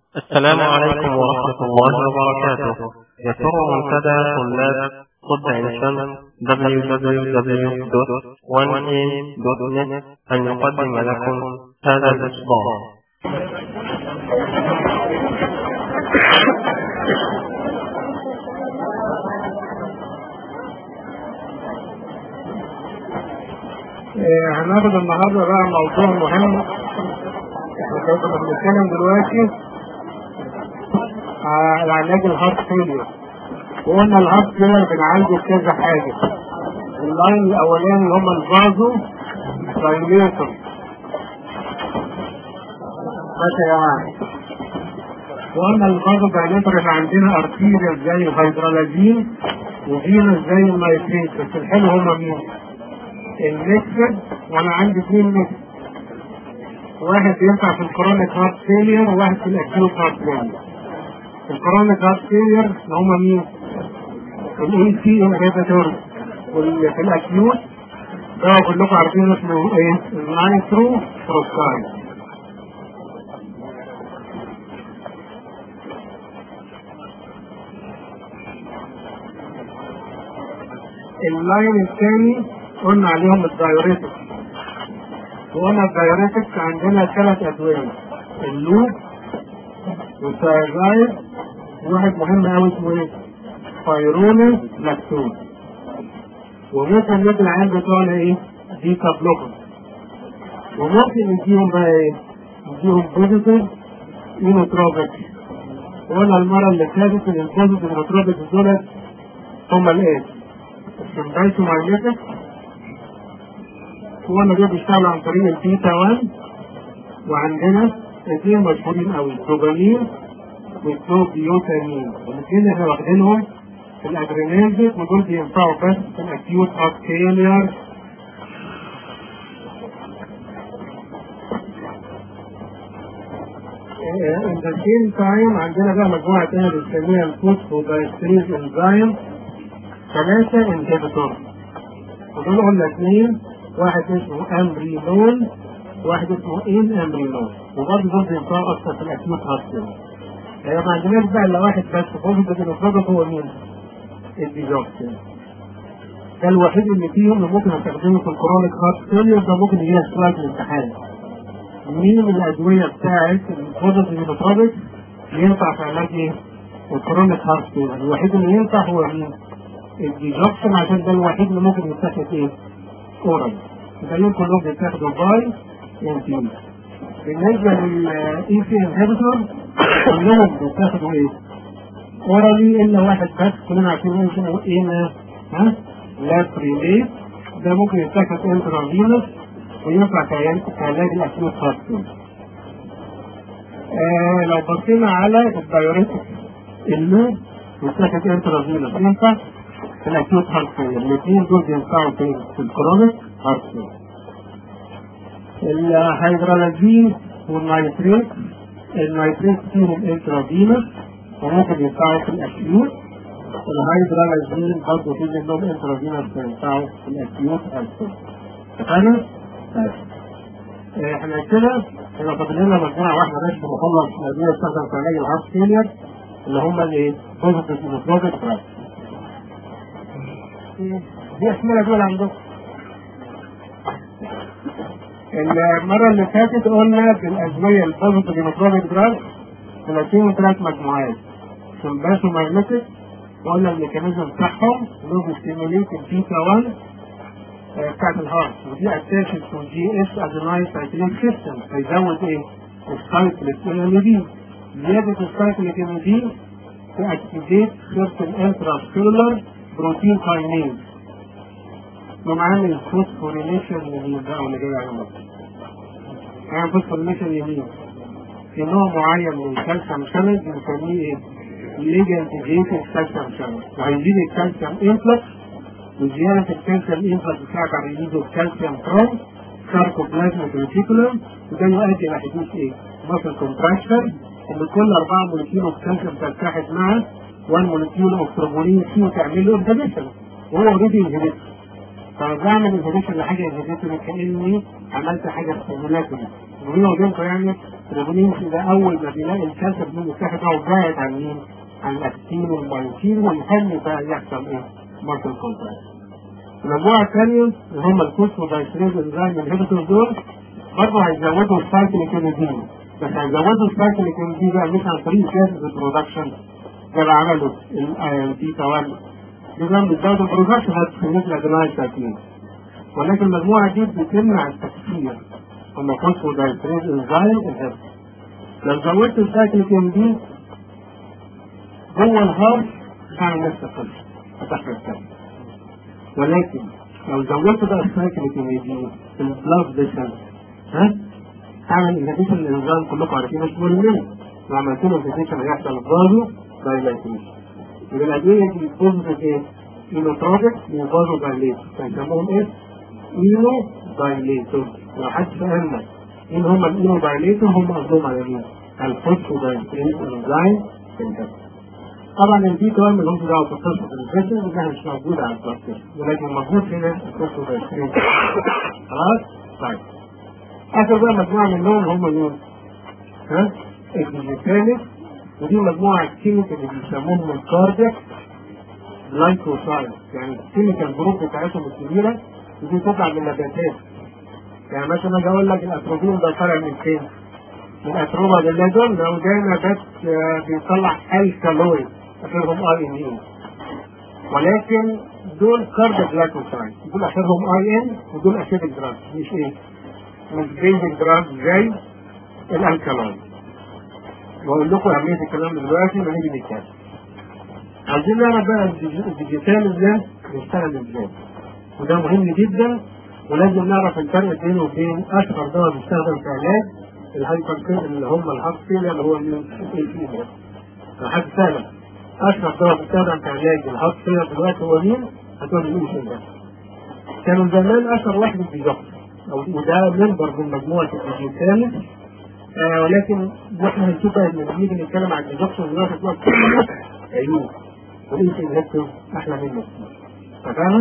السلام عليكم ورحمة الله وبركاته يسر منتدى طلاب طب عين شمس www.1am.net أن يقدم لكم هذا الإصدار آه، هناخد النهارده بقى موضوع مهم احنا كنا بنتكلم دلوقتي على علاج الهارت فيلير وقلنا الهارت فيلير بنعالجه بكذا حاجه اللاين الاولاني اللي هم الفازو دايليتور ماشي يا جماعه وقلنا الفازو دايليتور احنا عندنا ارتيريا زي الهيدرالازين وفينوس زي المايتريت بس الحلو هما مين؟ المكسد وانا عندي اثنين مكسد واحد ينفع في الكرونيك هارت فيلير وواحد في الاكيوت هارت فيلير الكرونيك هارت فيلير اللي هم مين؟ الاي سي انهبيتور واللي في الاكيوت ده كلكم عارفين اسمه ايه؟ النايترو بروكسايد اللاين الثاني قلنا عليهم الدايوريتك وقلنا الدايوريتك عندنا ثلاث ادويه اللوب والسايزايد واحد مهم قوي اسمه ايه؟ فايرونس لاكتون وممكن ندي العيال بتوعنا ايه؟ بيتا بلوكر وممكن نديهم بقى ايه؟ نديهم بوزيتيف اينوتروبيك وقلنا المره اللي فاتت ان البوزيتيف اينوتروبيك دولت هم الايه؟ السمبايتو ماينيتك وانا دول بيشتغلوا عن طريق البيتا 1 وعندنا اثنين مشهورين قوي الدوبامين والدوبيوتامين الاثنين احنا واخدينهم في الادرينالجيك ودول بينفعوا بس في الاكيوت هارت فيلير ان ذا سيم تايم عندنا بقى مجموعه تانية بنسميها الفوسفودايستريز انزيم ثلاثه انهبيتور ودول قلنا اثنين واحد اسمه امبرينول واحد اسمه ان امبرينول وبرضه دول بينفعوا اكتر في الاكيوت هارت يعني ما عندناش بقى الا واحد بس فوق ده هو مين؟ الديجوكسين ده الوحيد اللي فيهم اللي ممكن استخدمه في الكرونيك هارت فيلير ده ممكن يجي سؤال في الامتحان مين من الادويه بتاعت البوزيتيف ميتروبيك ينفع في علاج ايه؟ الكرونيك هارت فيلير الوحيد اللي ينفع هو مين؟ الديجوكسين عشان ده الوحيد اللي ممكن يتاخد ايه؟ اورال الباقيين كلهم بيتاخدوا باي انفيوز بالنسبه للاي سي انهبيتور كلهم بيتاخدوا ايه؟ اورالي الا واحد بس كلنا عارفين اسمه ايه ها؟ لابريليت ده ممكن يتاخد انترافينوس وينفع في علاج الاكيوت هارت آه لو بصينا على الدايوريتك اللوب يتاخد انترافينوس ينفع في الاكيوت هارت فيلر الاثنين دول بينفعوا في في الكرونيك هارت فيلر الهيدرالازين والنيتريت النيتريت فيهم انترافينوس وممكن ينفعوا في الاكيوت الهيدرالازين برضه في منهم انترافينوس بينفعوا في الاكيوت هارت فيلر اتفقنا؟ احنا كده احنا فاضل لنا مجموعه واحده بس نخلص الادويه تستخدم في علاج الهارت فيلر اللي هم الايه؟ بوزيتيف نيوتروبيك دراجز دي اسمها دول عندكم المرة اللي فاتت قلنا في الأدوية البوزيتيف ديموكراتيك دراج ثلاثين ثلاث مجموعات سمباسو ماجنتيك وقلنا الميكانيزم بتاعهم لوب ستيموليت البيتا 1 بتاعت الهارت ودي اتاشت تو جي اس ادينايل سايكليك سيستم فيزود ايه؟ السايكليك ام دي زيادة السايكليك ام دي تأكتيفيت سيرتن انترا سيلولر بروتين كاينيز ومعانا الفوسفوريليشن يمين ده اللي جاي على مصر معانا فوسفوريليشن يمين في نوع معين من الكالسيوم شانل بنسميه ايه؟ ليجنت جيتد كالسيوم شانل وهيزيد الكالسيوم انفلكس وزيادة الكالسيوم انفلكس بتاعك على ريليز الكالسيوم فروم ساركوبلازما ريتيكولم وده يؤدي الى حدوث ايه؟ ماسل كونتراكشن ان كل اربعة مولكيول كالسيوم تتحد مع 1 مولكيول اوف تروبونين سي وتعمل له انهبيشن وهو اوريدي انهبيشن فبعمل انهبيشن لحاجه انهبيشن كاني عملت حاجه ستيمولاتوري بيني وبينكم يعني التريبولين ده اول ما بيلاقي الكالسيوم من الساحه ده بعد عن مين؟ عن الاكتين والمايوسين ويخلي بقى يحصل ايه؟ ماركل كونتراكت. المجموعه الثانيه اللي هم الفوسفودايستريز انزيم انهبيتور دول برضه هيزودوا السايكليكينيدين بس هيزودوا السايكليكينيدين بقى مش عن طريق زياده البرودكشن زي ما عملوا في توالي نظام بتزود البرودكشن هتخليك الادرينال تاكين ولكن المجموعه دي بتمنع التكسير هم فوسفودايستريز انزيم انهبيتور لو زودت السايكليكينيدين جوه الهارت هتعمل نفس القصه هتحمل الثاني ولكن لو زودت بقى السايكليكينيدين في البلاد فيسل ها تعمل انهبيشن الانزيم كلكم عارفين مش مهمين لو عملت له انهبيشن هيحصل فازو دايلاتيشن يبقى الادويه دي بوزيتيف ايه؟ اينوتروبيك وفازو دايليتور فيسموهم ايه؟ اينو دايليتور لو حد سالنا مين هم الاينو دايليتور هم قصدهم على مين؟ الفوسفودايستريز انزيم سنتر طبعا البي كمان ملهمش دعوه بالقصه الفيشن انها مش موجوده على البلاستيك ولكن موجود هنا الفوسفودايستريز خلاص؟ طيب اخر بقى مجموعه منهم هم مين؟ ها؟ الديجيتاليس ودي مجموعه كيميكال اللي بيسموهم الكاردياك جلايكوسايد يعني الكيميكال جروب بتاعتهم الكبيره ودي تطلع من النباتات يعني مثلا اجي اقول لك الاتروبين ده طالع من فين؟ من اتروبا باللازم لو ده نبات بيطلع الكالويد اخرهم اي ان اي ولكن دول كاردياك جلايكوسايد دول اخرهم اي ان ودول اسيدك دراج مش ايه؟ مش بيزك دراج زي الالكالويد واقول لكم اهميه الكلام دلوقتي ما نيجي نتكلم عايزين نعرف بقى الديجيتال ازاي بيشتغل ازاي وده مهم جدا ولازم نعرف الفرق بينه وبين اشهر دواء بيستخدم في علاج الهايبر اللي هم الهارت فيلر اللي هو الفيلر لو حد سألك اشهر دواء بيستخدم في علاج الهارت فيلر دلوقتي هو مين؟ هتقول لي مين ده؟ كانوا زمان اشهر واحد الديجوكس وده منبر من مجموعه الديجيتال آه ولكن احنا هنشوف بقى لما نيجي نتكلم عن الديجوكسون دلوقتي هتلاقي كل عيوب وايش انهبتور احلى منه ففاهم؟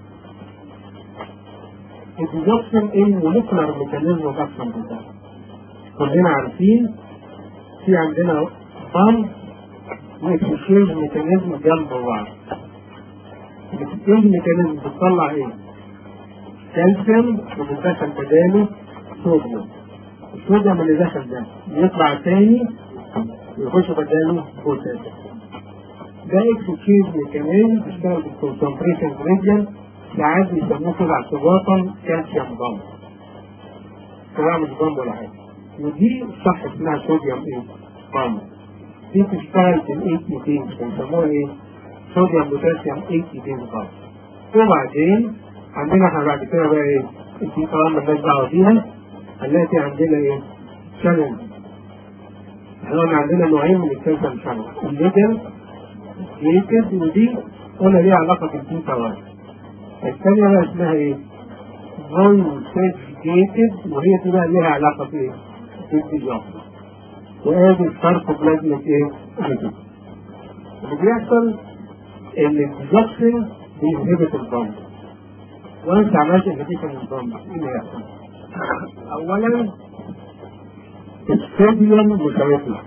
الديجوكسون ايه المولكولار ميكانيزم اوف اكشن بتاعه كلنا عارفين في عندنا بام واكسشينج ميكانيزم جنب بعض الاكسشينج ميكانيزم بتطلع ايه؟ كالسيوم وبتدخل بداله صوديوم الصوديوم اللي دخل ده يطلع تاني ويخش بداله بوتاسيوم ده اكسشينج ميكانيزم بيشتغل بالكونسنتريشن ريجن ساعات بيسموه كده اعتباطا كالسيوم بامب طبعا مش بامب ولا حاجه ودي صح اسمها صوديوم ايه؟ بامب دي تشتغل في الاي تي بي بيسموها ايه؟ صوديوم بوتاسيوم اي تي بي بامب وبعدين عندنا احنا بعد كده بقى ايه؟ دي طبعا مالناش دعوه بيها هنلاقي عندنا ايه؟ شانل احنا قلنا عندنا نوعين من الكالسيوم شانل الليجل جيتد ودي قلنا ليها علاقه بالبيتا واحد الثانية بقى اسمها ايه؟ فون جيتد وهي دي بقى ليها علاقة بايه؟ بالتجارة. وادي الفرق بلازمة ايه؟ جيتد. اللي بيحصل ان الديجوكسين بينهبت الضم. وانت عملت انهبيشن الضم ايه اللي يحصل؟ اولا الصوديوم مش هيطلع.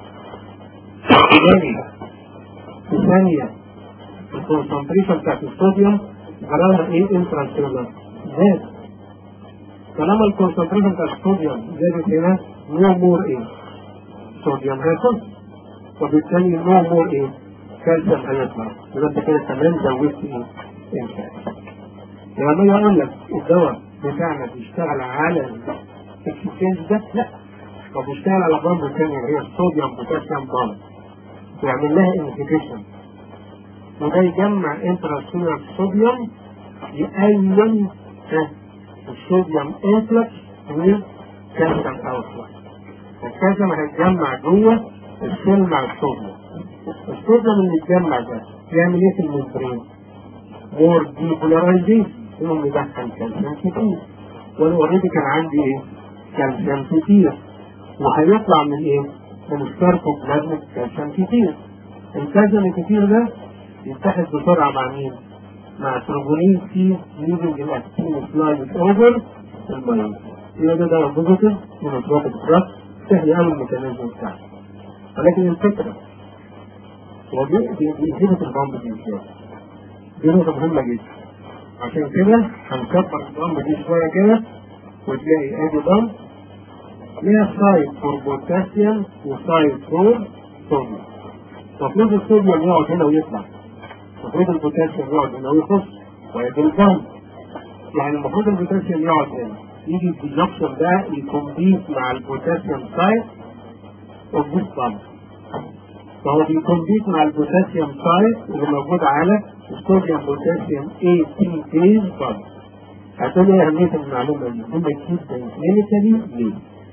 ثانية ثانية الكونسنتريشن بتاعت الصوديوم قرارها ايه انتراسيلولار زاد طالما الكونسنتريشن بتاع الصوديوم زادت هنا نو مور ايه صوديوم هياخد وبالتالي نو مور ايه كالسيوم هيطلع يبقى انت كده كمان زودت ايه انتاج لما اجي اقول لك الدواء بتاعنا بيشتغل على الاكسشينج ده لا هو بيشتغل على بامب ثانيه هي الصوديوم بوتاسيوم بامب ويعمل لها انهبيشن وده يجمع انتراسيلولار صوديوم يقلل الصوديوم انفلكس والكالسيوم اوتفلكس الكالسيوم هيتجمع جوه السيل مع الصوديوم الصوديوم اللي اتجمع ده يعمل ايه في الممبرين؟ مور ديبولارايزيشن يقوم يدخل كالسيوم كتير وانا اوريدي كان عندي ايه؟ كالسيوم كتير وهيطلع من ايه؟ من السيركوبلازميك كالسيوم كتير الكالسيوم الكتير ده يتحد بسرعة مع مين؟ مع تروبونين سي يوزنج الاكتين سلايد اوفر المايوسين يبقى ده دواء بوزيتيف ونوتروبيك دراج سهل قوي الميكانيزم بتاعه ولكن الفكره هو بيهبط البامب دي ازاي؟ دي نقطة مهمة جدا عشان كده هنكبر البامب دي شوية كده وتلاقي ادي بامب ليها سايد فور بوتاسيوم وسايد فور صوديوم المفروض الصوديوم يقعد هنا ويطلع المفروض البوتاسيوم يقعد هنا ويخش ويدي البامب يعني المفروض البوتاسيوم يقعد هنا يجي الديجكشن ده يكمبيت مع البوتاسيوم سايد اوف ذيس بامب فهو بيكمبيت مع البوتاسيوم سايد اللي موجود على الصوديوم بوتاسيوم اي تي كيز بامب هتقول ايه اهميه المعلومه دي؟ مهمه جدا كلينيكالي ليه؟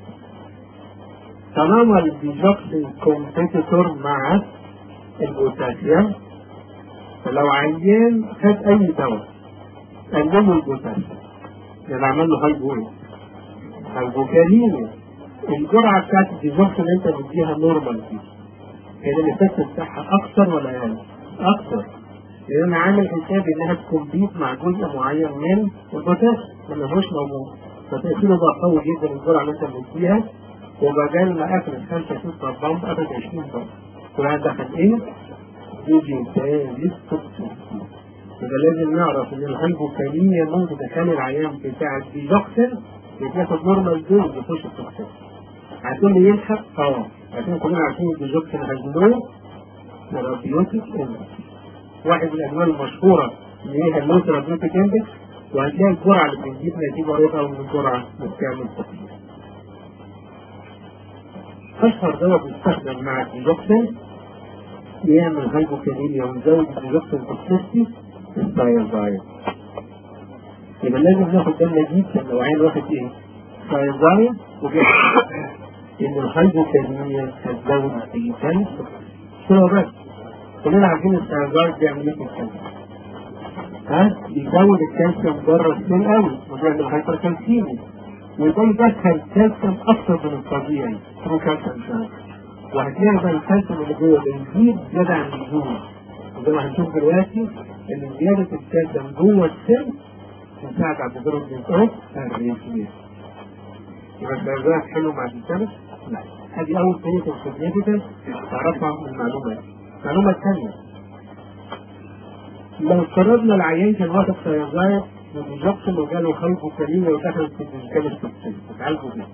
طالما الديجوكسين كومبيتيتور مع البوتاسيوم فلو عيان خد اي دواء قللوا البوتاسيوم يعني عمل له هايبو ايه؟ هايبوكاليميا الجرعه بتاعت الديجوكسين اللي انت بتديها نورمال دي كان الايفكت بتاعها اكثر ولا اقل؟ اكثر لان انا عامل حسابي انها تكمبيت مع جزء معين من البوتاسيوم ما لهوش موجود فتاثيره بقى قوي جدا الجرعه اللي انت بتديها وبدل ما قفل 5 6 بامب قفل 20 بامب وبعد دخل ايه؟ يجي تاني يبقى لازم نعرف ان الهايبوكاليميا ممكن تخلي العيان بتاع الديجوكسين يتاخد نورمال دوز يخش التوكسين هتقول لي يلحق؟ اه عشان كلنا عارفين الديجوكسين هيجنوه ثيرابيوتيك اندكس واحد من الادويه المشهوره اللي هي اللو ثيرابيوتيك اندكس وهتلاقي الجرعه اللي بتجيب نتيجه قريبه من الجرعه اللي بتعمل تقييم اشهر دواء بيستخدم مع الديجوكسين يعمل هايبوكاليميا ويزود الديجوكسين توكسيستي الثايروزايد يبقى لازم ناخد بالنا جدا لو عين واحد ايه ثايروزايد وبيحصل ان الهايبوكاليميا هتزود الديجيتال شنو بس كلنا عارفين الثايروزايد بيعمل ايه في الكالسيوم ها بيزود الكالسيوم بره السن قوي وبيعمل هايبركالسيميا وده يدخل كالسيوم اكثر من الطبيعي ثرو كالسيوم شانل وهتلاقي بقى الكالسيوم اللي جوه بيزيد زياده عن اللزوم وزي ما هنشوف دلوقتي ان زياده الكالسيوم جوه السن تساعد على ديفلوبمنت اوف الريسمير يبقى الدرجات حلو مع السنة؟ لا هذه اول طريقه سيجنيفيكانت تعرفها من المعلومه دي المعلومه الثانيه لو افترضنا العيان كان واخد سيازايد والجوكسون وجاله هايبوكاليميا ودخلت في الكالس توكسين بتعالجوا بيه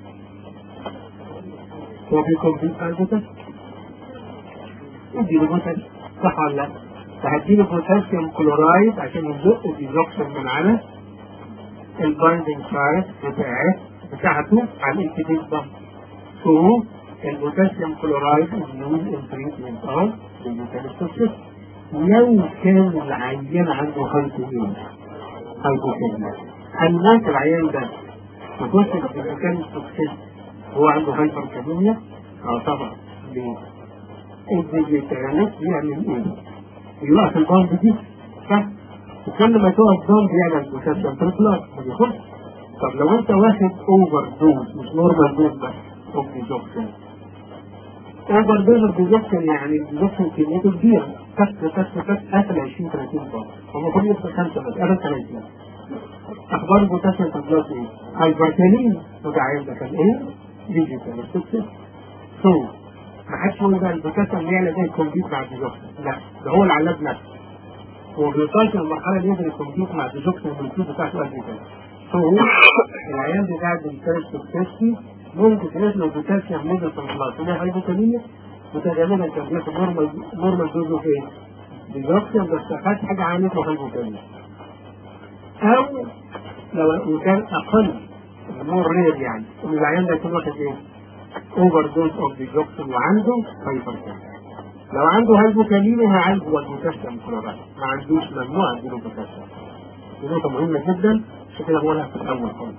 هو بيكون في بوتاسيوم اديله بوتاسيوم صح ولا لا؟ فهديله بوتاسيوم كلورايد عشان يزق الديزوكسين من على البايندنج سايت بتاعت بتاعته على الانتبيس بامب سو البوتاسيوم كلورايد يوز ان تريتمنت اوف البوتاسيوم لو كان العيان عنده هايبوكاليميا هايبوكاليميا هل مات العيان ده تخش في مكان التوكسين هو عنده هايبر كاليميا؟ اه طبعا ليه؟ الفيجيتاريانات يعمل ايه؟ يوقف البامب دي صح؟ وكل ما تقف بامب يعمل بوتاسيوم تريبلات ما بيخش طب لو انت واخد اوفر دوز مش نورمال دوز بس اوف ديزوكسين اوفر دوز اوف ديزوكسين يعني الديزوكسين كميته كبيره كف كف كف قتل 20 30 بامب هو المفروض يوصل 5 بس قتل 30 اخبار البوتاسيوم تريبلات ايه؟ هايبركالين وده عيل ده كان ايه؟ ديجيتال توكسين سو ما حدش يقول بقى البوتاسيوم يعلى زي الكمبيوتر مع الديزوكسين لا ده هو العلاج نفسه هو بيوصلش للمرحله اللي يقدر الكمبيوتر مع الديزوكسين بالفلوس بتاعته قد كده فهو العيان بتاع الديجيتال توكسيستي ممكن تلاقي له بوتاسيوم ليفل في الخلاص اللي هي هايبوكاليميا وده غالبا كان بياخد نورمال نورمال دوز اوف ايه؟ ديزوكسين بس خد حاجه عملت له هايبوكاليميا او لو كان اقل مور رير يعني ان العيان ده يكون واخد ايه؟ اوفر دوز اوف ديجوكسين وعنده هايبركاليميا لو عنده هايبوكاليميا هيعالجه البوتاسيوم كلورايد ما عندوش ممنوع اديله بوتاسيوم دي نقطة مهمة جدا عشان كده بقولها في الأول خالص.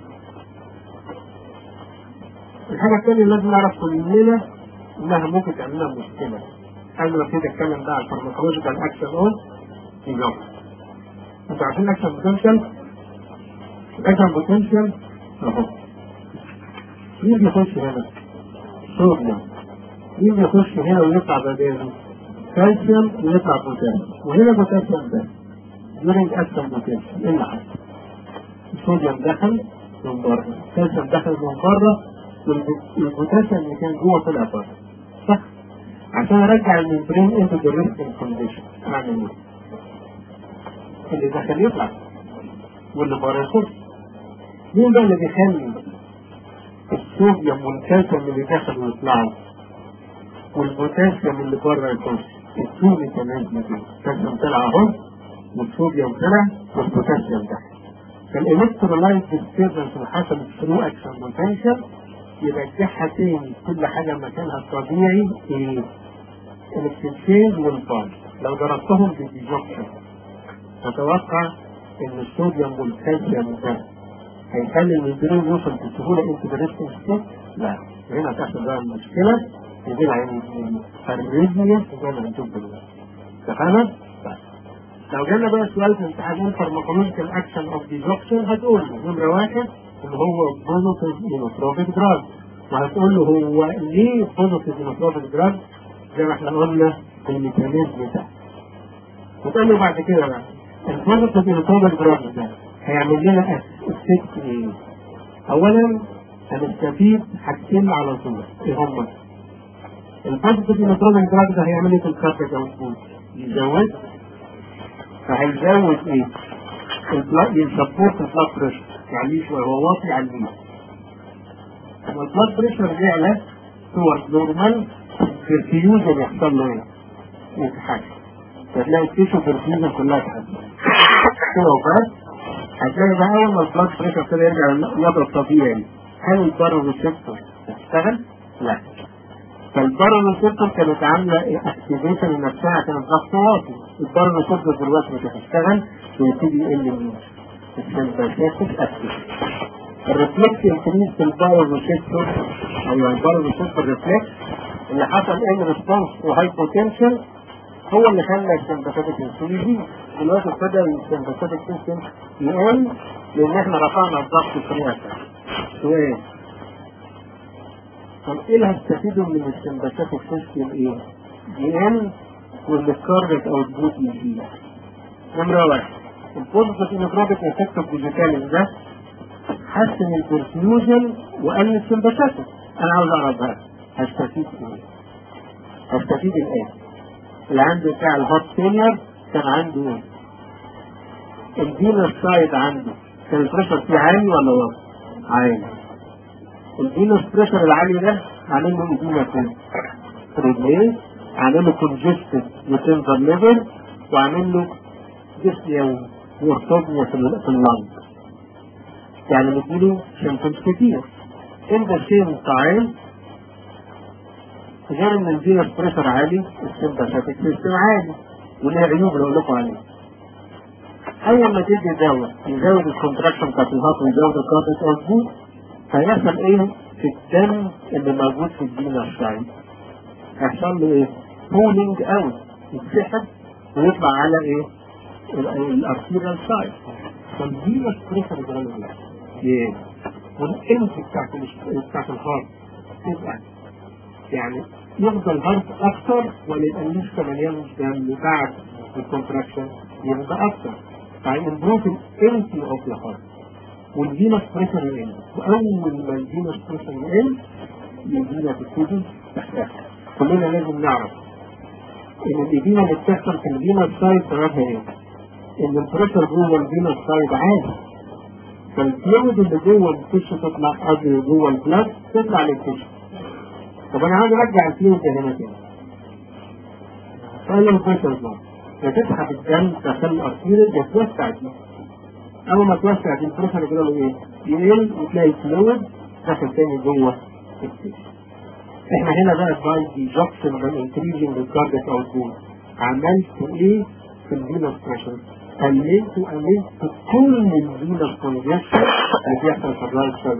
الحاجة الثانية اللي لازم نعرف كلنا إنها ممكن تعمل لنا مشكلة. قبل ما ابتدي أتكلم بقى على الفارماكولوجيكال أكشن أون ديجوكسين. أنتوا عارفين الأكشن بوتنشال؟ الأكشن بوتنشال أهو. مين بيخش هنا؟ صوديوم. مين بيخش هنا ويطلع بداله؟ كالسيوم ويطلع بوتاسيوم. وهنا بوتاسيوم ده. during action potential ايه اللي حصل؟ الصوديوم دخل من بره الكالسيوم دخل من بره والبوتاسيوم اللي كان جوه طلع بره صح عشان ارجع الممبرين انتو ذا ريستنج كونديشن اعمل ايه؟ اللي دخل يطلع واللي بره يخش مين بقى اللي بيخلي الصوديوم والكالسيوم اللي دخلوا يطلعوا والبوتاسيوم اللي بره يخش التو ميكانيزم دي الكالسيوم طلع اهو والصوديوم طلع والبوتاسيوم دخل فالالكترولايت ديستربنس اللي حصلت ثرو اكشن بوتنشال يرجعها تاني كل حاجه مكانها الطبيعي ايه؟ الاكسنتيج والفاز لو ضربتهم بالديجوكشن تتوقع ان الصوديوم والكالسيوم ده هيخلي الممبرين يوصل بسهوله انت بريستنج ستيت؟ لا هنا تحصل بقى المشكله يجي عين الريزيا زي ما هنشوف دلوقتي اتفقنا؟ طيب لو جالنا بقى سؤال في امتحان فارماكولوجيكال اكشن اوف ديجوكشن هتقول له نمره واحد اللي هو بوزيتيف انوتروبيك دراج وهتقول له هو ليه بوزيتيف انوتروبيك دراج زي ما احنا قلنا في الميكانيزم ده وتقول له بعد كده بقى البوزيتيف انوتروبيك دراج ده هيعمل لنا افكت ايه؟ اولا هنستفيد حاجتين على طول ايه هما؟ البوزيتيف انوتروبيك دراج ده هيعمل ايه في الكارتج اوتبوت؟ يزود فهيزود ايه؟ البلاد يسبورت البلاد بريشر يعني شويه هو واطي على البيت لما البلاد بريشر يعلى صور نورمال الفيوجن يحصل له ايه؟ يتحسن فتلاقي التيشو برفيوجن كلها تحسن كده وبس هتلاقي بقى اول ما البلاد بريشر كده يرجع للوضع الطبيعي هل البارو ريسبتور تشتغل؟ لا فالبارو ريسبتور كانت عامله اكتيفيشن لنفسها عشان الضغط واطي البارو ريسبتور دلوقتي مش هتشتغل ويبتدي يقل من السمباثيك اكتيف الريفلكس انكريز في البارو ريسبتور ايوه البارو ريسبتور ريفلكس اللي حصل ان ريسبونس وهاي بوتنشال هو اللي خلى السمباثيك انسولين يزيد دلوقتي ابتدى السمباثيك سيستم يقل لان احنا رفعنا الضغط بطريقه سؤال طب ايه اللي هستفيده من السمباثيك سيستم ايه؟ يقل والكارديك او البوت يزيد نمرة واحد البوزيتيف انوتروبيك افكت ديجيتاليس ده حسن البرفيوجن وقلل السمباثيك انا عاوز اعرف بقى هستفيد ايه؟ هستفيد الايه؟ اللي عنده بتاع الهوت فيلير كان عنده ايه؟ الفينوس سايد عنده كان البريشر فيه عالي ولا واطي؟ عالي الفينوس بريشر العالي ده عامل له اديمه فين؟ في رجليه عامل له كونجستد وتنفر ليفل وعامل له ديسنيا وارتوبيا في اللنج يعني مديله سيمتومز كتير in the same time غير ان الفينوس بريشر عالي السمباثيك سيستم عالي وليه عيوب اللي اقول لكم عليها اول ما تدي دواء يزود الكونتراكشن بتاعت الهارت ويزود الكارديك اوتبوت هيحصل ايه في الدم اللي موجود في الفينوس سايد هيحصل له ايه؟ بولينج اوت يتسحب ويطلع على ايه؟ الارتيريال سايد فالفينوس بريشر ده ايه؟ والانف بتاعت بتاعت الهارت تبقى يعني يفضل هارت اكتر ولا يبقى لسه مليان دم بعد الكونتراكشن يبقى اكتر فيمبروف الانتي اوف ذا هارت والفينوس بريشر يقل واول ما الفينوس بريشر يقل الفينا تبتدي تحتاج كلنا لازم نعرف ان الاديمه اللي بتحصل في الفينوس سايد سببها ايه؟ ان البريشر جوه الفينوس سايد عالي فالفلويد اللي جوه التشو تطلع قبل جوه البلاد تطلع للتشو طب انا عايز ارجع الفلويد ده هنا كده قال البريشر ده فتسحب الدم داخل الارتيريا يتوسع دي اول ما توسع دي البريشر كده ايه؟ يقل وتلاقي الفلويد داخل تاني جوه التشو احنا هنا بقى باي دي جاكشن بين انكريزنج الكارديك اوتبوت عملت ايه في الفينوس بريشر؟ قللت وقللت كل الفينوس كونجكشن اللي بيحصل في الرايت سايد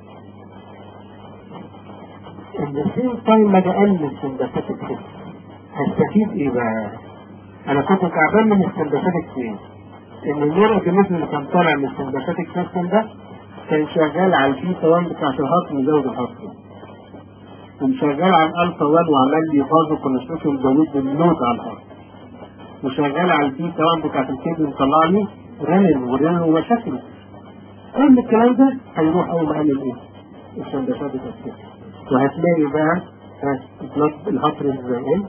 ان السيم تايم ما بقلل السمباثيك سيستم هستفيد ايه بقى؟ انا كنت تعبان من السمباثيك فين؟ ان النور اوتوميشن اللي كان طالع من السمباثيك سيستم ده كان شغال على البيتا 1 بتاعت الهارت مزود الهارت وشغال على الالفا 1 وعمل لي فازو كونستركشن زود النوت على الهارت وشغال على البيتا 1 بتاعت الكيدني مطلع لي رنين ورنين ومشاكل كل الكلام ده هيروح اول ما اعمل ايه؟ السندسات التفكير وهتلاقي بقى ها الهطر زي ايه؟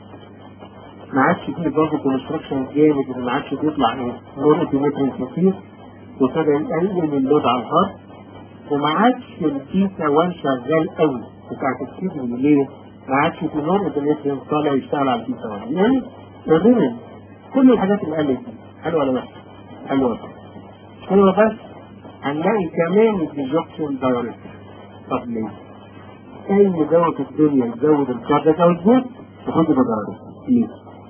ما عادش فيه برضه كونستراكشن جامد ما عادش بيطلع ايه؟ نور اوتوماتيك كتير وابتدى يقلل اللود على الهارت وما عادش البيتا 1 شغال قوي بتاعت الكيدني ليه؟ ما عادش في نور اوتوماتيك طالع يشتغل على البيتا 1 يعني الرينين كل الحاجات اللي قالت دي حلوه ولا وحشه؟ حلوه حلوه بس هنلاقي كمان الديجوكسين دايركت طب ليه؟ اي دواء في الدنيا يزود الكاردياك اوتبوت ياخد بدرجه ليه؟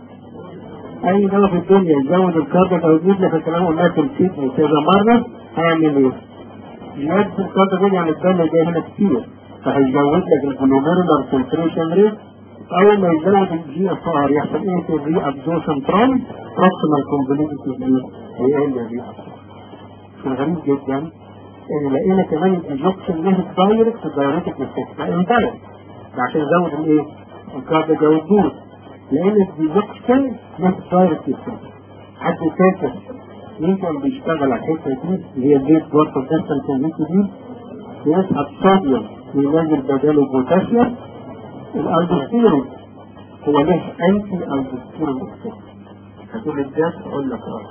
اي دواء في الدنيا يزود الكاردياك اوتبوت اللي في كلام قلناه في الكيدني كذا مره هيعمل ايه؟ يزود الكاردياك يعني الدم جاي هنا كتير فهيزود لك الجلوميرولار فلتريشن ريت اول ما يزود الجي اف ار يحصل ايه في الري ابزورشن تران بروكسيمال كومبليتي هيقل الري الغريب جدا ان لقينا كمان الانجكشن له دايركت دايركت افكت اندايركت ده عشان يزود الايه؟ الكارد جو الدور لان الانجكشن له دايركت افكت حد فاكر مين كان بيشتغل على الحته دي اللي هي البيت بورتو ديستنس دي بيسحب صوديوم وينزل بداله بوتاسيوم الالبستيرون هو له انتي البستيرون افكت هتقول لي ازاي؟ اقول لك اه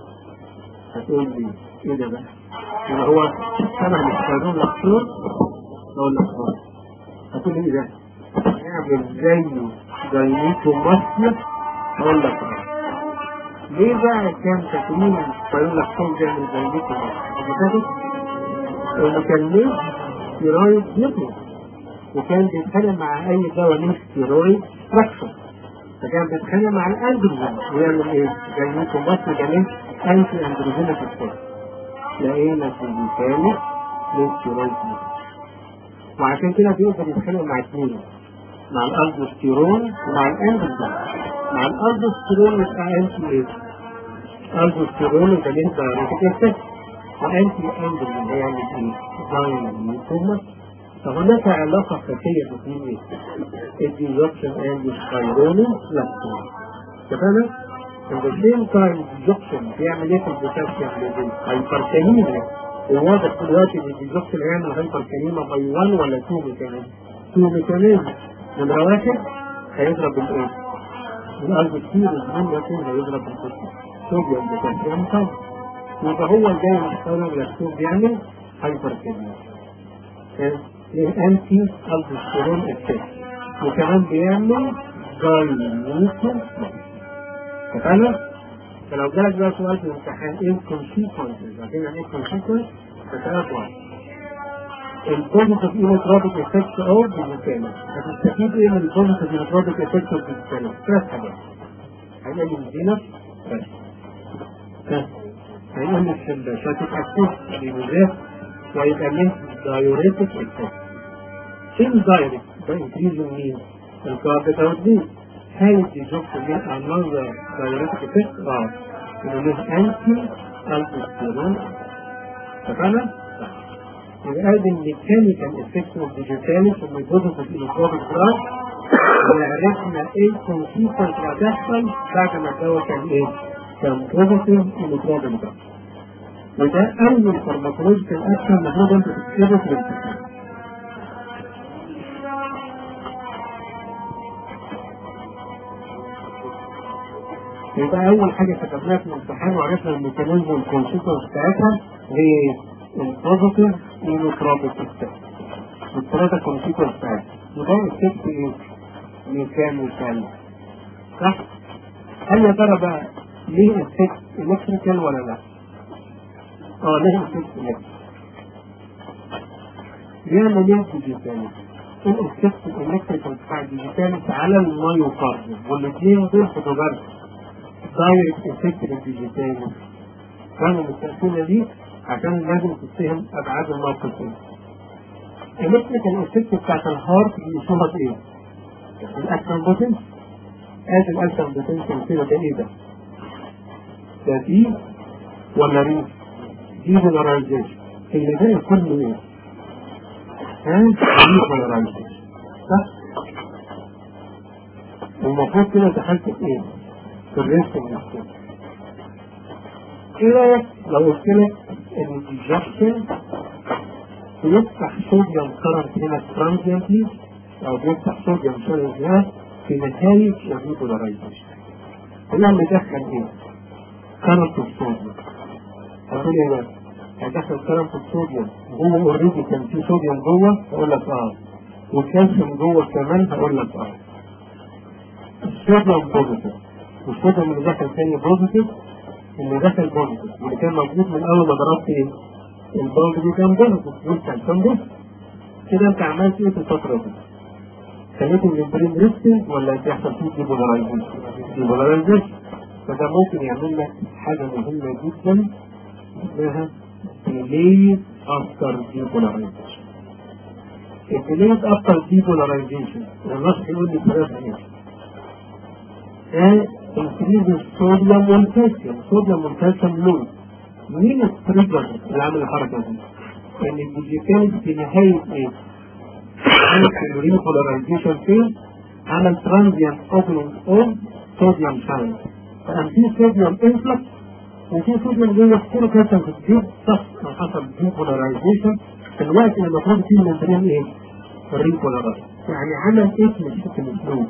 هتقول لي ايه ده بقى؟ اللي هو شبه الاسبرون لكتور اقول لك اه هتقول لي ايه ده؟ نعمل زيه جاينيتو مصيف اقول لك اه ليه بقى كان تكوين الاسبرون لكتور بيعمل جاينيتو مصيف؟ لانه كان ليه ستيرويد يطلع وكان بيتخانق مع اي دواء ليه ستيرويد ستراكشر فكان بيتخانق مع الاندروجين ويعمل ايه؟ جاينيتو مصيف جميل انتي اندروجينيك ستيرويد لقينا في المثال للستيرويد وعشان كده بيقدر يتخانق مع اثنين مع الالدوستيرون ومع الاندروجين مع الالدوستيرون يبقى انتي ايه؟ الالدوستيرون يبقى ليه دايركت افكت وانتي اندروجين هيعمل ايه؟ دايناميكوما فهناك علاقة خفية بين الديوكسين اند الثايرونين لاكتون تفهم؟ at the same time الديوكسين بيعمل ايه في البوتاسيوم ليفل؟ هايبركانيميا وواضح دلوقتي ان الديوكسين هيعمل هايبركانيميا باي 1 ولا 2 ميكانيزم 2 ميكانيزم نمرة واحد هيضرب الايه؟ الالبستير الزمن لكن هيضرب الصوديوم بوتاسيوم طبعا يبقى هو زي ما اشتغل اللاكتوز بيعمل هايبركانيميا ليه انتي البستيرون افكت وكمان بيعمل جاينيكو فانا فلو جالك بقى سؤال في الامتحان ايه الكونسيكونسز عارفين يعني ايه الكونسيكونس فثلاث واحد البوزيتيف ايلكتروبيك افكت اوف بالمكانة هتستفيد ايه من البوزيتيف ايلكتروبيك افكت اوف بالمكانة ثلاث حاجات هيقل من الزينة بس ها هيقل من الشباشات اكتف بمزاج ويبقى له دايوريتك افكت فين دايركت ده انكريز مين الكاربت او الدين هل الديجوكس من another diuretic effect اه انه له انتي البستيرون تفهم؟ يبقى ادي الميكانيكال افكت اوف ديجيتاليس وميثودس اوف الكترونيك دراج وعرفنا ايه الكونسيكونس اللي هتحصل بعد ما الدواء كان ايه؟ كان بوزيتيف الكترونيك دراج وده اول فارماكولوجيكال اكشن المفروض انت تكتبه في الامتحان يبقى اول حاجه كتبناها في الامتحان وعرفنا الميكانيزم والكونسيكونس بتاعتها هي البوزيتيف ايلوتروبيك افكت الثلاثه كونسيكونس بتاعتها وده افكت ايه؟ ميكانيكال صح؟ هل يا ترى بقى ليه افكت الكتريكال ولا لا؟ اه ليه افكت الكتريكال بيعمل ايه ديجيتالي؟ الافكت الالكتريكال بتاع الديجيتالي على المايوكارديوم والاثنين دول فوتوجرافي دايركت افكت للديجيتال كانوا بالتأثير دي عشان لازم تتهم ابعاد الموقف ايه الالكتريكال افكت بتاعت الهارت بيشوفها ايه؟ الاكشن بوتنس ادي الاكشن بوتنس كده ده ايه ده؟ ده دي ولا ريف؟ دي بولاريزيشن اللي باقي كله ايه؟ ها؟ دي بولاريزيشن صح؟ والمفروض كده دخلت في ايه؟ في الريسك نفسه ايه رايك لو قلت لك ان الديجكشن بيفتح صوديوم كرنت هنا ترانزيانتلي او بيفتح صوديوم شانل هنا في نتائج الريبولاريزيشن هنا مدخل ايه؟ كرنت الصوديوم هتقول ايه بقى؟ هيدخل كرنت الصوديوم هو اوريدي كان في صوديوم جوه اقول لك اه وكالسيوم جوه كمان هقول لك اه الصوديوم بوزيتيف والصوديوم اللي دخل تاني بوزيتيف اللي دخل بوزيتيف واللي كان موجود من اول ما ضربت ايه؟ البولد دي كان بوزيتيف والكالسيوم بوزيتيف كده انت عملت ايه في الفترة دي؟ خليت الممبرين ريستنج ولا بيحصل فيه ديبولارايزيشن؟ ديبولارايزيشن فده ممكن يعمل لك حاجة مهمة جدا اسمها delayed after depolarization. delayed after depolarization النص يقول لي ثلاثة ايه؟ ايه increase الصوديوم والكالسيوم الصوديوم والكالسيوم لون مين التريجر اللي عامل الحركة دي؟ ان الديجيتال في نهاية ايه؟ نهاية الريبولاريزيشن فين؟ عمل ترانزيانت اوبننج اوف صوديوم شانل فكان في صوديوم انفلكس وفي صوديوم جوه كله كالسيوم في الجيب صح حصل ديبولاريزيشن في الوقت اللي المفروض فيه الممبرين ايه؟ الريبولارايز يعني عمل ايه في الاسلوب؟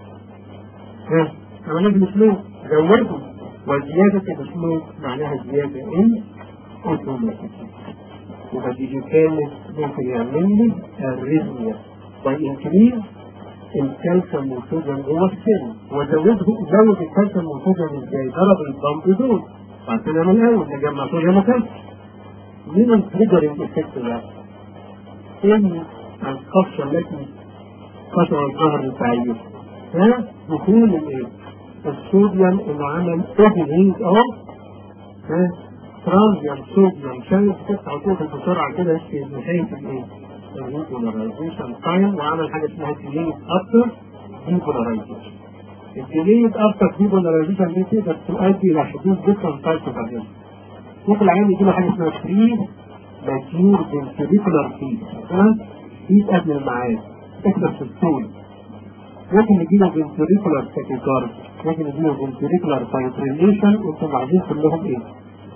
ها؟ عمل ايه في الاسلوب؟ زوده وزيادة الاسلوب معناها زيادة ان اوتوماتيك يبقى دي كانت ممكن يعمل لي الريزميا وانكريز الكالسيوم والصوديوم جوه السن وزوده زود الكالسيوم والصوديوم ازاي؟ ضرب البامب دول بعد كده من الاول نجمع صوديوم وكالسيوم مين التريجرنج افكت ده؟ ان القفشه التي قطع الظهر الفعيل ها دخول الايه؟ الصوديوم اللي عمل اوبننج اوف ها ترانزيوم صوديوم شايف تقطع توصل بسرعه كده في نهايه الايه؟ الريبولاريزيشن تايم وعمل حاجه اسمها ديليت افتر ديبولاريزيشن الديليت افتر ديبولاريزيشن دي تقدر تؤدي الى حدوث ديفرنت تايبس اوف اديشن ممكن العين يجي له حاجه اسمها فري ماتيور فنتريكولار فيد تمام فيد قبل الميعاد تكسر في الطول ممكن يجي له فنتريكولار تاكيكارد ممكن يجي له فنتريكولار فايبريليشن وانتم عايزين كلهم ايه؟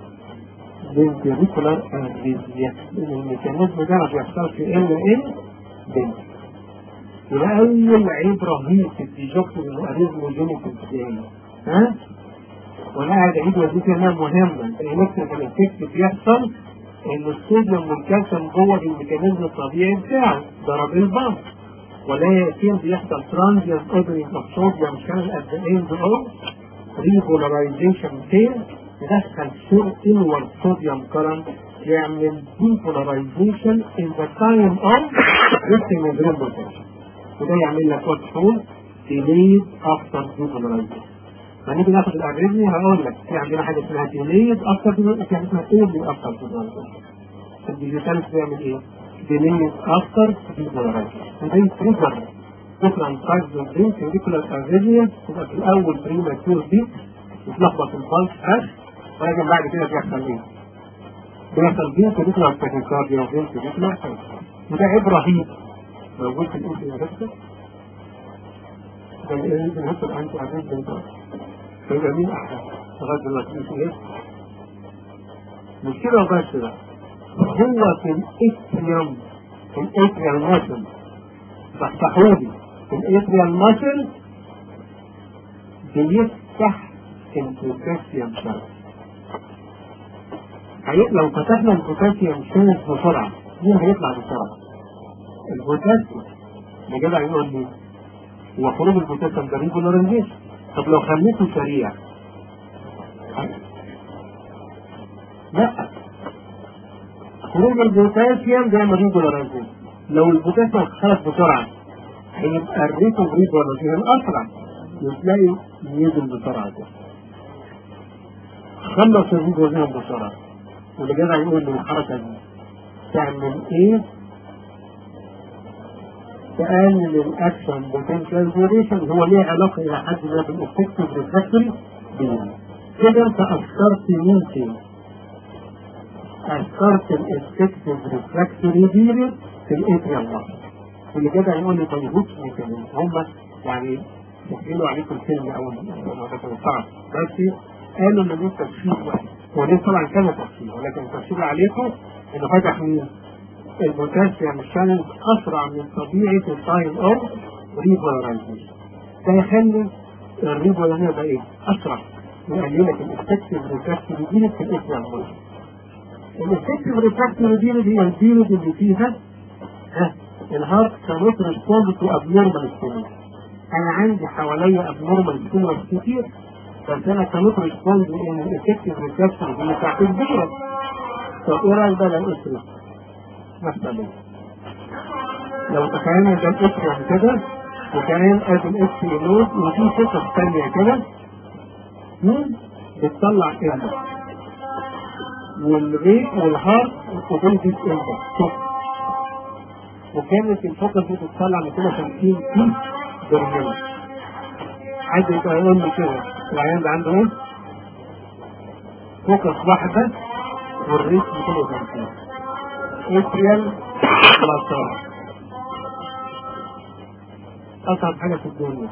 فنتريكولار اريزيا الميكانيزم ده ما بيحصلش الا ان بنت يبقى اول عيب رهيب في الديجوكس الاريزم وجينيتال ها؟ وانا قاعد اعيد وظيفه انها مهمه الالكتريكال افكت بيحصل ان الصوديوم والكالسيوم جوه الميكانيزم الطبيعي بتاعه ضرب البامب ولا يتم بيحصل ترانزيانت اوبننج اوف صوديوم شانل ات ذا اند اوف ريبولاريزيشن فيل يدخل سور انورد صوديوم كرنت يعمل ديبولاريزيشن ان ذا تايم اوف ريستنج ريبولاريزيشن وده يعمل لك وات حول delayed after depolarization فنيجي ناخد الاريزمي هقول لك في عندنا حاجه اسمها ديليد افتر في حاجه اسمها ايرلي افتر الديجيتال بيعمل ايه؟ ديليد افتر وده تريجر ديفرنت تايبس اوف برين كريكولار اريزميا تبقى في الاول بري ماتيور دي يتلخبط البلس اش ولكن بعد كده بيحصل ايه؟ بيحصل بين كريكولار تاكيكارديا وبين كريكولار وده عيب رهيب موجود في الانتي كان ايه بنحط الانتي اريزميا فيبقى مين احسن لغايه دلوقتي مش ايه مش كده وبس بقى هو في الاتريوم في الاتريال ماسل صحصحولي في الاتريال ماسل بيفتح البوتاسيوم شانس لو فتحنا البوتاسيوم شانس بسرعه مين هيطلع بسرعه؟ البوتاسيوم اللي جدع يقول لي هو خروج البوتاسيوم ده ريجولاريزيشن طب لو خليته سريع لا خروج البوتاسيوم زي ما ريجولاريزيشن لو البوتاسيوم خرج بسرعه هيبقى الريت اوف ريجولاريزيشن اسرع وتلاقي ينزل بسرعه كده خلص الريجولاريزيشن بسرعه واللي جدع يقول لي الحركه دي تعمل ايه تقلل الاكشن بوتنشال ديوريشن هو ليه علاقه الى حد ما بالافكتيف ريفراكتوري بيريد كده انت اثرت مين فين؟ اثرت الافكتيف ريفراكتوري بيريد في الاتريال مصر واللي كده يقول لي طيب هوت ميكانيزم هم يعني يحكيلوا عليكم الفيلم او ما تتوقعش بس قالوا ان انت تشيل واحد ودي طبعا كذا تفسير ولكن التفسير عليكم انه فتح مين؟ البوتاسيوم شانل اسرع من طبيعه التايم اوف ريبولارايزيشن ده يخلي الريبولارايزيشن يبقى ايه؟ اسرع ويقلل لك الافكتيف ريفراكتيف دينت في الاسلام الافكتيف ريفراكتيف دينت هي الدينت اللي فيها ها الهارت كانت ريسبوند تو ابنورمال ستيمولس انا عندي حواليا ابنورمال ستيمولس كتير بس انا كانت ريسبوند لان الافكتيف ريفراكتيف دي بتاعت البيرة طب ايه رايك بقى لو اسرع مثلا لو تخيلنا ده الاسرع كده وكمان ادي الاكس نود وفي قصص ثانيه كده مين بتطلع امتى والريت والهارت وبنزل امتى وكانت الفترة دي بتطلع 250 كيلو برميل حد يبقى يقول لي كده العيان ده عنده ايه؟ فوكس واحدة والريت 250 اتريال بلاسار أصعب حاجة في الدنيا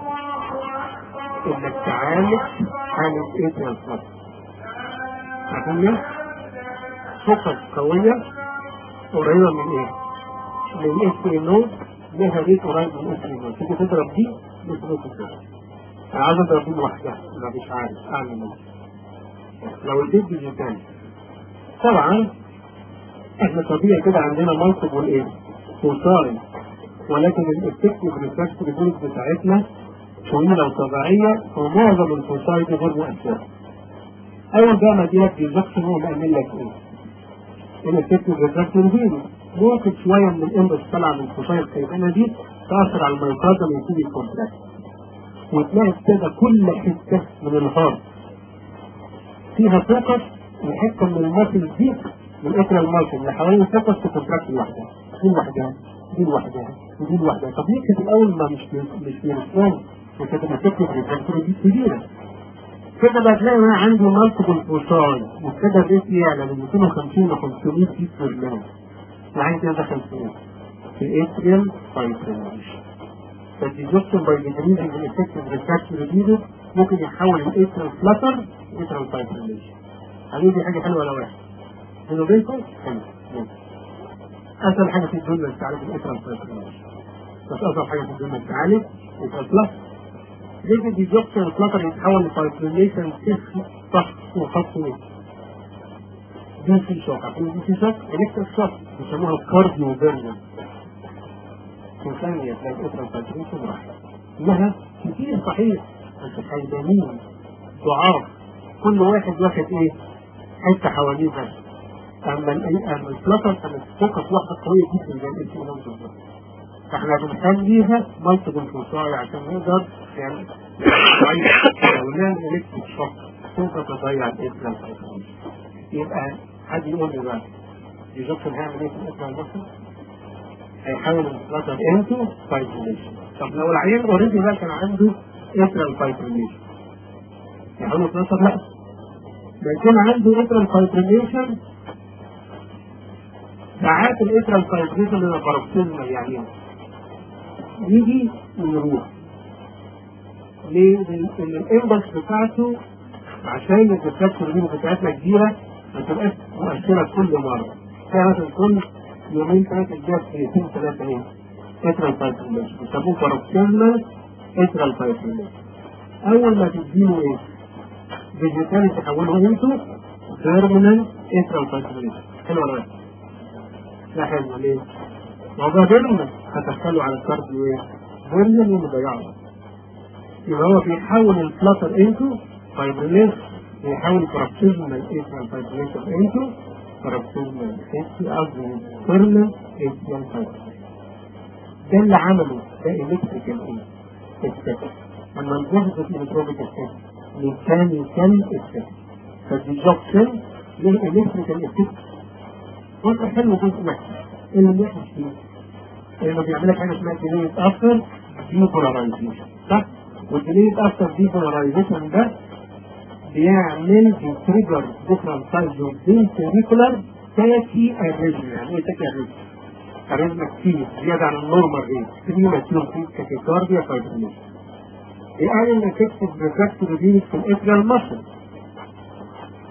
انك تعالج حالة اتريال بلاسار عارفين ليه؟ فوكس قوية قريبة من ايه؟ من اس اي نود لها ريت قريب من اس اي نود تيجي تضرب دي بتموت كده انا عايز اضرب دي لوحدها انا مش عارف اعمل ايه لو اديت ديجيتال طبعا احنا طبيعي كده عندنا منصب والايه وصاري ولكن الافكتيف ريفراكتيف ريبورت بتاعتنا طويله وطبيعيه ومعظم الفصائل دي غير مؤثره اول بقى ما ديت ديزكشن هو بيعمل لك ايه؟ الافكتيف ريفراكتيف ريبورت ممكن شوية من الإندس طالعة من الخصايا الكيمانة دي تأثر على الميوكارديوم ويبتدي الكونتراكت وتلاقي كده كل حتة من الهارت فيها فوكس وحتة من الماسل دي من إثر الماسل اللي حوالين الفوكس تكونتراكت لوحدها دي لوحدها دي لوحدها ودي لوحدها طب ليه كانت الأول ما مش مش بيرسلون وكانت الفكرة الريفراكتوري دي كبيرة كده بقى تلاقي انا عندي مالتيبل فوساي وكده الريت يعلى من 250 ل 500 كيس في المية وعايز دخل في ايه؟ في اتريال فايبريليشن فالديزوكشن باي ديكريزنج الافكتيف ريفراكتوري ديزيز ممكن يحول الاتريال فلاتر اتريال فايبريليشن هذه دي حاجه حلوه ولا وحشه؟ بينه وبينكم حلو اسهل حاجه في الدنيا تعالج الاتريال فايبريليشن بس اصعب حاجه في الدنيا تعالج اتريال فلاتر ليه الديزوكشن الفلاتر يتحول لفايبريليشن صح وخط دي في شوك عارفين دي في شوك الكتريك شوك بيسموها كارديو فيرجن ثانية تلاقي الأسرة الفاتريشن راح لها كتير صحيح بس حيدانين ضعاف كل واحد واخد ايه حتة حواليه بس اما ال اما الفلاتر كانت فوكس واحدة قوية جدا زي الانسولين بالظبط فاحنا بنخليها مالتيبل فوساي عشان نقدر يعني لو نعمل الكتريك شوك تقدر تضيع الاسلام يبقى حد يقول لي بقى يجوكسن هيعمل ايه في الاسم المصري؟ هيحول الفلاتر انتو فايبريليشن طب لو العيان اوريدي بقى كان عنده اترال فايبريليشن يحول الفلاتر لا لو كان عنده اترال فايبريليشن ساعات الاترال فايبريليشن اللي باروكسيزم يعني يجي ويروح ليه؟ لان الانبكس بتاعته عشان الدكاتره بتاعتنا كبيره ما تبقاش مؤثرة كل مرة كانت كل يومين ثلاثة جاب سنتين ثلاثة ايه اترال فايبريليشن بيسموه باروكسيزمال اترال فايبريليشن أول ما تديله ايه فيجيتال تحوله انتو تيرمينال اترال فايبريليشن حلو ولا لا؟ لا حلو ليه؟ ما هو ده فيرمنال هتدخله على الكارديو ايه؟ فيرمنال ومضيعه يبقى هو بيحول الفلاتر انتو فايبريليشن يحاول باروكسيزمال اترال فايبريليشن انتو باروكسيزمال اترال قصدي تيرمينال اترال فايبريليشن ده اللي عمله ده الكتريكال ايه؟ افكت اما نجهز الالكتروبيك افكت ميكانيكال افكت فالديجوكشن له الكتريكال افكت جزء حلو وجزء وحش ايه اللي وحش فيه؟ انه بيعمل لك حاجه اسمها ديليت افتر ديبولارايزيشن صح؟ والديليت افتر ديبولارايزيشن ده بيعمل بيتريجر ديفرنت سايز اوف فينتريكولار تاكي اريزم يعني ايه تاكي اريزم؟ اريزم كتير زياده عن النورمال ريت بريماتيور في تاكيكارديا فايبريليشن يقال ان كتف الريفراكتور دي في الاتريال ماسل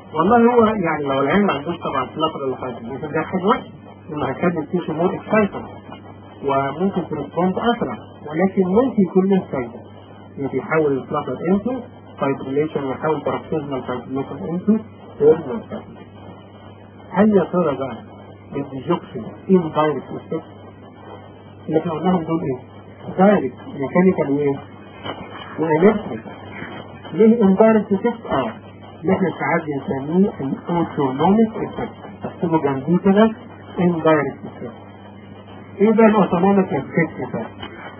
والله هو يعني لو العين ما عندوش طبعا فلاتر اللي فايبريليشن ده حاجه وحشه انه هيخلي التيشو مور اكسايتد وممكن تريسبوند اسرع ولكن ممكن يكون له فايده يعني بيحول الفلاتر انتو فايبريليشن ويحول باراكسيزمال فايبريليشن انتو اورجنال فايبريليشن هل يا ترى بقى الديجوكسين ان دايركت افكت اللي احنا قلناهم دول ايه؟ دايركت ميكانيكال وايه؟ والكتريك ليه ان دايركت افكت؟ اه اللي احنا ساعات بنسميه الاوتونوميك افكت اكتبه جنبيه كده ان دايركت افكت ايه بقى الاوتونوميك افكت ده؟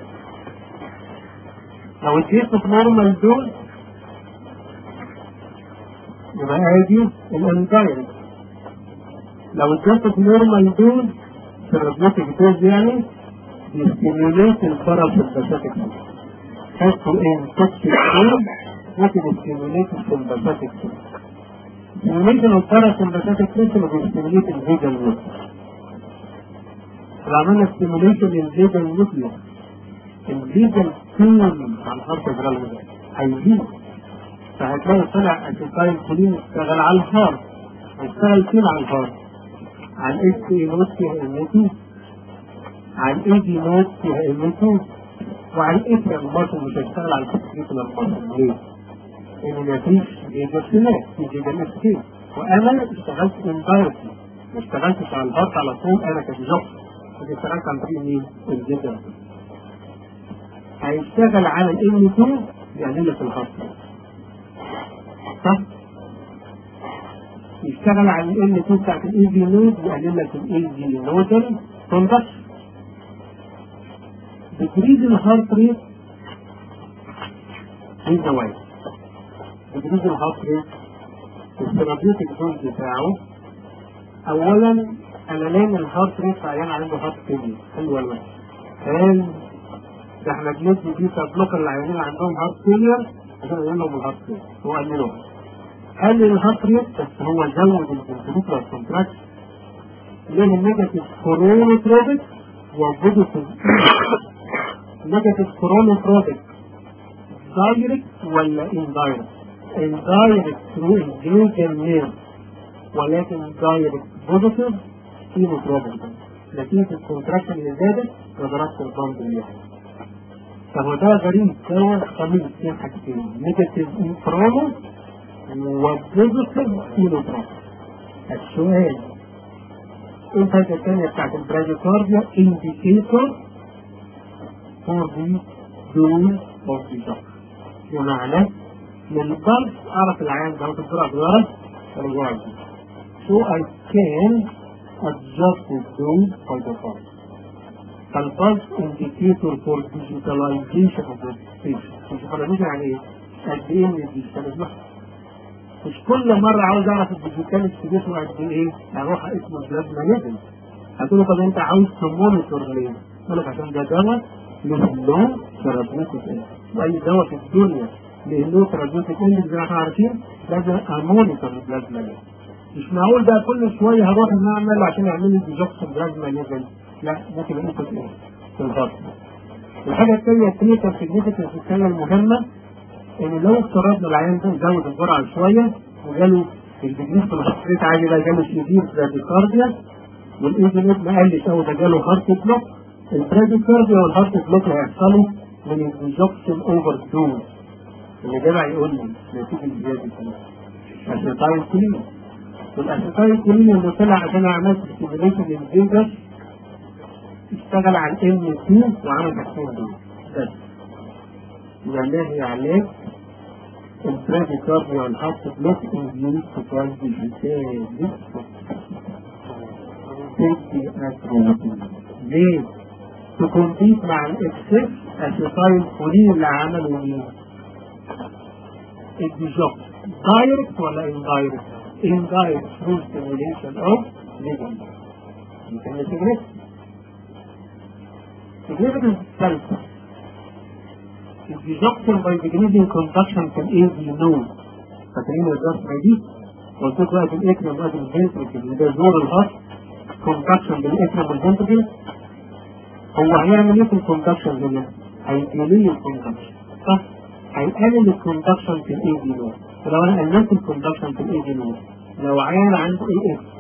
لو اديته نورمال دول يبقى ادي الاندايركت لو اديته نورمال دول ثيرابيوتيك دوز يعني يستيميوليت الباراسمباثيك حطوا ان توكسيك دول ممكن يستيميوليت السمباثيك ستيميوليشن الباراسمباثيك سيستم بيستيميوليت الفيجن نيوكليس لو عملنا ستيميوليشن للفيجن نيوكليس الفيجن تون على الهارت جرال هيزيد فهتلاقي طلع اسيتايل كولين اشتغل على الهارت هيشتغل فين على الهارت على الاس اي نوت فيها ام 2 على الاي دي نوت فيها ام 2 وعلى الاتريال برضه مش هيشتغل على الكتريكولار برضه ليه؟ لان مفيش ايجابيات في جيجامات وانا اشتغلت اندايركتلي ما اشتغلتش على الهارت على طول انا كجوب اشتغلت عن طريق مين؟ الجيجامات هيشتغل على الام 2 يعمل لك الهارت صح؟ يشتغل على الام 2 بتاعت الاي جي نود يقلل لك الاي جي نودل كوندكشن بتريد الهارت ريت في زوايا بتريد الهارت ريت الثيرابيوتيك دوز بتاعه اولا انا لان الهارت ريت عيان عنده هارت فيلير حلو ولا وحش؟ حلو ده احنا بندي بيتا بلوكر للعيانين اللي عندهم هارت فيلير عشان نقول لهم الهارت ريت هو قللهم قلل الهارت ريت بس هو زود الفنتريكولار كونتراكشن ليه النيجاتيف كورونوتروبيك وبوزيتيف نيجاتيف كورونوتروبيك دايركت ولا اندايركت؟ اندايركت ثرو الجلوكال نير ولكن دايركت بوزيتيف كيموتروبيك نتيجة الكونتراكشن اللي زادت وضربت البامب اللي فهو ده غريب ده خليل اثنين حاجتين نيجاتيف انفرامو وبوزيتيف كيلوجرام السؤال ايه الحاجة الثانية بتاعت البراديكارديا انديكيتور فور ذي دول اوف ذا شوك بمعنى من البلس اعرف العيان ده ممكن تروح بورا رجوع So I can adjust the dose for the pulse. فالبلس انديكيتور فور ديجيتاليزيشن اوف ذا patient. ديجيتاليزيشن يعني ايه؟ قد ايه من الديجيتاليزيشن مش كل مرة عاوز اعرف الديجيتال اكسبريشن قد ايه اروح اسمه بلازما ليفل هتقول له طب انت عاوز تمونيتور ليه؟ يقول لك عشان ده دواء له لو ثيرابيوتيك اند واي دواء في الدنيا له لو ثيرابيوتيك اند زي ما احنا عارفين لازم امونيتور البلازما ليفل مش معقول بقى كل شويه هروح نعمل عشان يعمل لي ديجوكسن بلازما ليفل لا ممكن انت ايه؟ في الهارت الحاجه الثانيه الكلينيكال سيجنيفيكنس الثانيه المهمه ان لو افترضنا العيان ده يزود الجرعه شويه وجاله الدجريس في الخطريت عادي بقى جاله شديد براديكارديا والايزونيت ما قلش قوي ده جاله هارت بلوك البراديكارديا والهارت بلوك هيحصلوا من الديجوكسين اوفر دوز اللي جدع يقول لي نتيجه زياده اسيتايل كولين والاسيتايل كولين اللي طلع عشان عملت ستيميليشن للفيجاس اشتغل على الام 2 وعمل تحسين دول بس ينبغي عليك البريديكارديا والهارت بلوك انديوز سبرايز ديجيتال سيفتي اتروبين ليه؟ تكمبيت مع الاكسس اسيتايل كولين اللي عملوا مين؟ الديجوك دايركت ولا اندايركت؟ اندايركت ثرو ستيميوليشن اوف ليجند يمكن نسيجنت significance الثالثة الديجكشن باي ديجريدنج كوندكشن في الاي دي نود فاكرين الرسمه دي؟ قلت لك وقت الاكرم وقت الفنتركل وده زور الهارت كوندكشن بالاكرم والفنتركل هو هيعمل ايه في الكوندكشن هنا؟ هيقلل الكوندكشن صح؟ هيقلل الكوندكشن في الاي دي نود ولو انا قللت الكوندكشن في الاي دي نود لو عيان عنده اي اس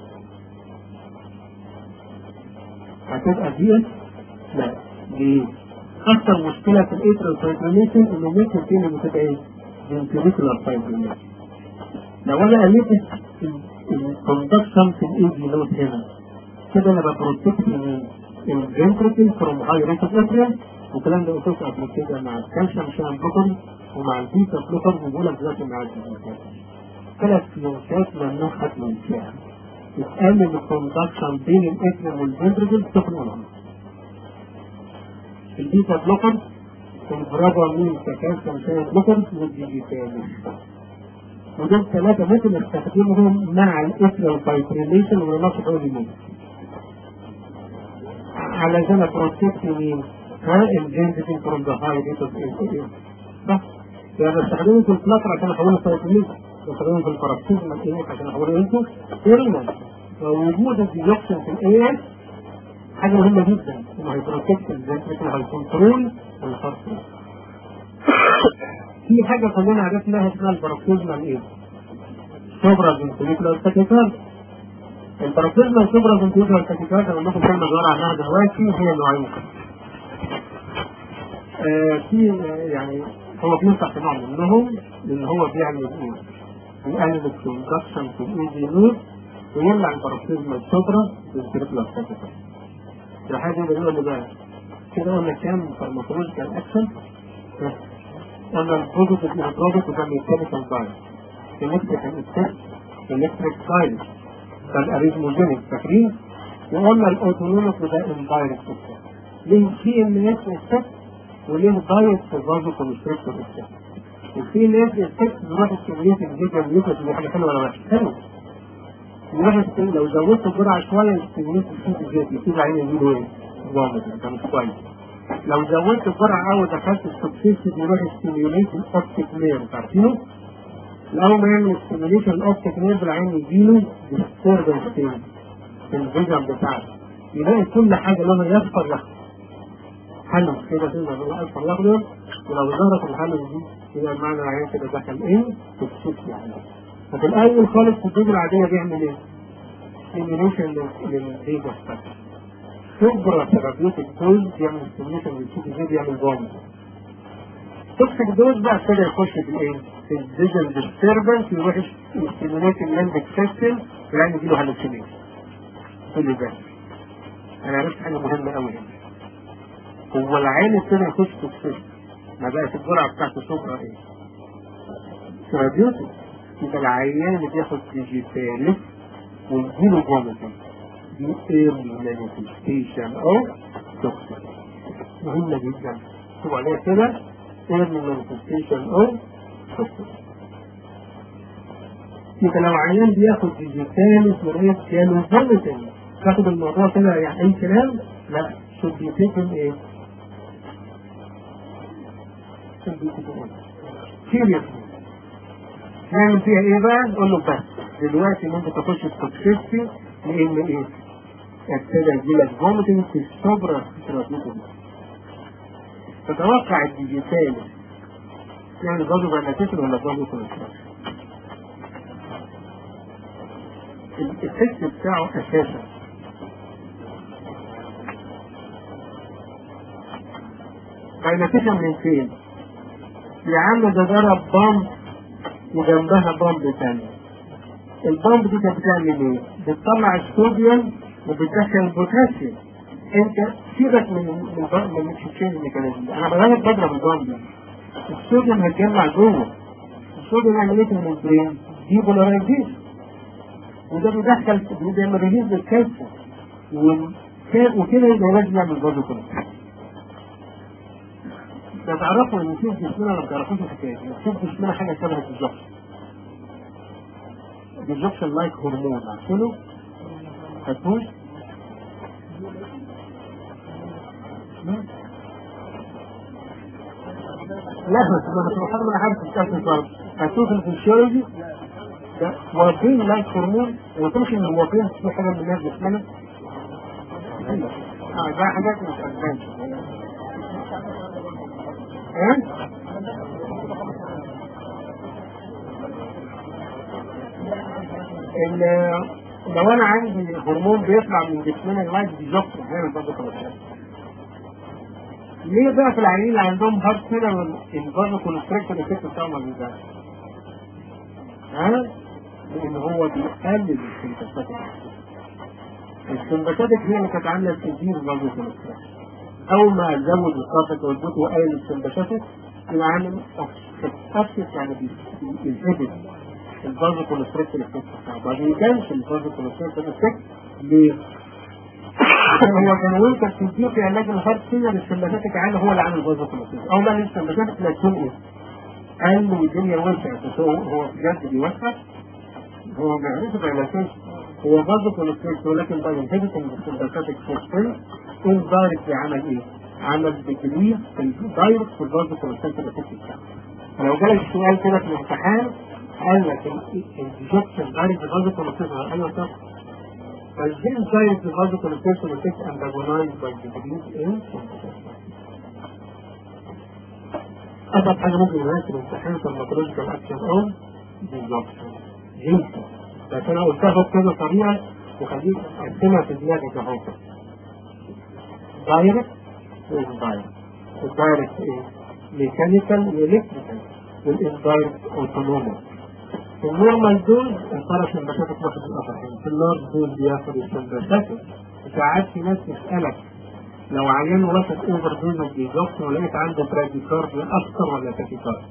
هتبقى دي اس؟ لا دي اكثر مشكله في الايترال فايبريليشن انه ممكن فينا بتبقى ايه؟ فنتريكولار فايبريليشن لو انا قلت الكوندكشن في الاي دي نوت هنا كده انا ببروتكت مين؟ الفنتريكل فروم هاي ريت اوف اتريال والكلام ده قلت قبل كده مع الكالسيوم شان بلوكر ومع البيتا بلوكر وبقول لك دلوقتي مع البيتا ثلاث فلوسات ممنوع ختم الفئه تقلل الكوندكشن بين الاتريال والفنتريكل تخنقهم البيتا بلوكر البرابا مين كالسيوم شان بلوكر والديجيتال ودول ثلاثة ممكن نستخدمهم مع الاتريال فايبريليشن وننشط اول علشان بروتكت مين؟ ها الجنتين فروم ذا هاي ريت اوف صح؟ يعني بستخدمهم في الفلاتر عشان احوله فايبريليشن بستخدمهم في الباركسيزم عشان احوله انتو ايرمان ووجود الديوكسين في الاي اس حاجة مهمة جدا انه هيبروتكت الجنتين هيكنترول الفرق في حاجة كلنا عرفناها اسمها الباروكسيزمال ايه؟ سوبرا فنتريكولار تاكيكارد الباروكسيزمال سوبرا فنتريكولار تاكيكارد انا لكم كلمة صغيرة عنها دلوقتي هي نوعين آه في آه يعني هو بينصح في نوع منهم لان هو بيعمل ايه؟ بيقلل الكوندكشن في الاي دي نود ويمنع الباروكسيزمال سوبرا فنتريكولار تاكيكارد الحاجة دي بنقول بقى كده قلنا كام فارماكولوجيكال اكشن انا البوزيتيف البروجكت ده ميكانيكال بايس الكتريك الستيك الكتريك بايس فالاريزموجينيك فاكرين وقلنا الاوتونوميك ده اندايركت ليه سي ام اس افكت وليه دايت في الفازو كونستريكتور افكت وفي ناس افكت بيروح الكميات الجدا بيوصل دي حاجه حلوه ولا وحشه حلوه يروح لو زودت الجرعه شويه الكميات الجدا الزيت يصير عيني يجيله ايه؟ جامد ده مش كويس لو زودت الجرعة أو دخلت السبسيست بيروح ستيميوليت الأوبتيك نيرف عارفينه؟ الأول ما يعمل ستيميوليشن الأوبتيك نيرف العين يجيله ديستربنس تاني في الفيجن بتاعته يلاقي كل حاجة لونها يصفر لها حلو كده كده هو أصفر الأخضر ولو ظهرت الحلو دي يبقى معنى العين كده دخل إيه؟ سبسيست يعني ففي الأول خالص في الفيجن العادية بيعمل إيه؟ ستيميوليشن للفيجن بتاعته سوبرا ثيرابيوتيك دوز يعمل ستيميشن للسي دي يعمل بوم توكسيك دوز بقى ابتدى يخش في الايه؟ في الفيجن ديستربنس يروح يستيميليت الليمبك سيستم يعني يجيله هالوسينيشن كل ده انا عرفت حاجه مهمه قوي هنا هو العين ابتدى يخش في السيستم ما بقت الجرعه بتاعته سوبرا ايه؟ ثيرابيوتيك يبقى العيان اللي بياخد ديجيتاليس ويجيله فوميتنج دي early manifestation of toxin مهمة جدا شوف عليها كده early manifestation of toxin يبقى لو عيان بياخد ديجيتاليس ورئيس كانوا فوميتنج تاخد الموضوع كده يعني اي كلام لا should be taken ايه should be taken seriously نعمل فيها ايه بقى؟ نقول له بس دلوقتي ان انت تخش في توكسيستي لان ايه؟ ابتدى يجيلك فوميتنج في الصبرة ثيرابيوتيك تتوقع الديجيتال يعني برضه بناتيشن ولا برضه كونستراكشن الافكت بتاعه اساسا بناتيشن من فين؟ يا عم ده ضرب بامب وجنبها بامب تاني البامب دي كانت بتعمل ايه؟ بتطلع الصوديوم وبتدخل البوتاسيوم انت سيبك من من من الشيء الميكانيزم ده انا بغلط بضرب البامب الصوديوم هيتجمع جوه الصوديوم يعمل ايه من البرين؟ دي بولاريزيشن وده بيدخل بيعمل ريليز للكالسيوم وكده يبقى لازم يعمل برضه كده ده تعرفوا ان في جسمنا ما بتعرفوش الحكايه دي في جسمنا حاجه شبه الديجوكشن الديجوكشن لايك هرمون عارفينه؟ خدتوش؟ لا بس لما تروح حاجه انا عارف الكالسيوم صار هتشوف الفسيولوجي ده موافقين لايك هرمون وتمشي من الموافقين في حاجه من الناس جسمنا اه ده حاجات مش ادفانس ايه؟ ال- لو انا عندي هرمون بيطلع من جسمنا اللايت ديجوكسين هيعمل برضه كوليسترول ليه بقى في العيانين اللي عندهم هارت فيلر الفازو كونستريكشن افكت بتاعهم ما بيبقاش؟ ها؟ لان هو بيقلل السمباثاتيك السمباثاتيك هي اللي كانت عامله تدير فازو كونستريكشن اول ما ازود الصافت والبوت وقلل السمباثاتيك يبقى عامل اوكسيت يعني بينهبط الفازو كونستريكشن افكت بتاعه ما بيبانش الفازو كونستريكشن افكت ليه؟ هو كان وانت بتديه في علاج الهارت فيلر السمباثاتيك عالي هو اللي عامل فازو كونستريكشن او لا السمباثاتيك لا تكون ايه؟ قال والدنيا وسعت بس هو هو بجد بيوسع هو بيعرف العلاجات هو برضه كونستريكت ولكن باي انهبيتنج السمباثاتيك سيستم الدايركت عمل ايه؟ عمل ديكريس في الدايركت في البرضه كونستريكت بتاعه لو جالك سؤال كده في الامتحان قال لك الانجكشن دايركت البرضه كونستريكت ايوه صح فازاي دايركت البرضه كونستريكت بتاعت انداجونايز باي ديكريس ان أصعب حاجة ممكن يناسب في الامتحان في الماتريكال أكشن أون بالظبط جنسي لكن أنا قلتها بكذا طريقة وخليك أقسمها في دماغك أهو دايركت والدايركت الدايركت إيه؟ ميكانيكال وإلكتريكال والإندايركت أوتونوميك في النورمال دول الطرف البشري واخد الأفرين في اللارج دول بياخد السمباثاتيك ساعات في ناس تسألك لو عيان واخد اوفر دوز اوف ديزوكسين ولقيت عنده براديكارديا اكثر ولا تاكيكارديا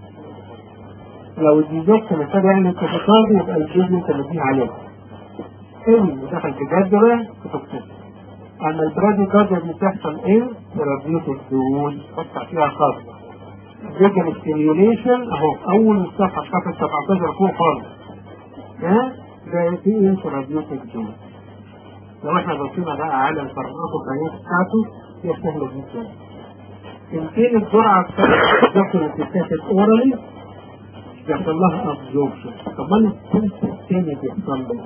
لو الديزوكسين ابتدى يعمل تاكيكارديا يبقى الجزء انت مديه عليه قوي ودخل في جد بقى تتوكسين اما البراديكارديا دي بتحصل ايه؟ ثيرابيوتيك دوز حط فيها خاص فيجن ستيميوليشن اهو اول الصفحه صفحه 17 فوق خالص ها ده في ايه ثيرابيوتيك دوز لو احنا بصينا بقى على الفارماكوكاينات بتاعته هي سهله جدا يمكن الجرعه بتاعت الدكتور بتتاخد اورالي بيحصل لها ابزوربشن طب ما السنس الثاني بيحصل له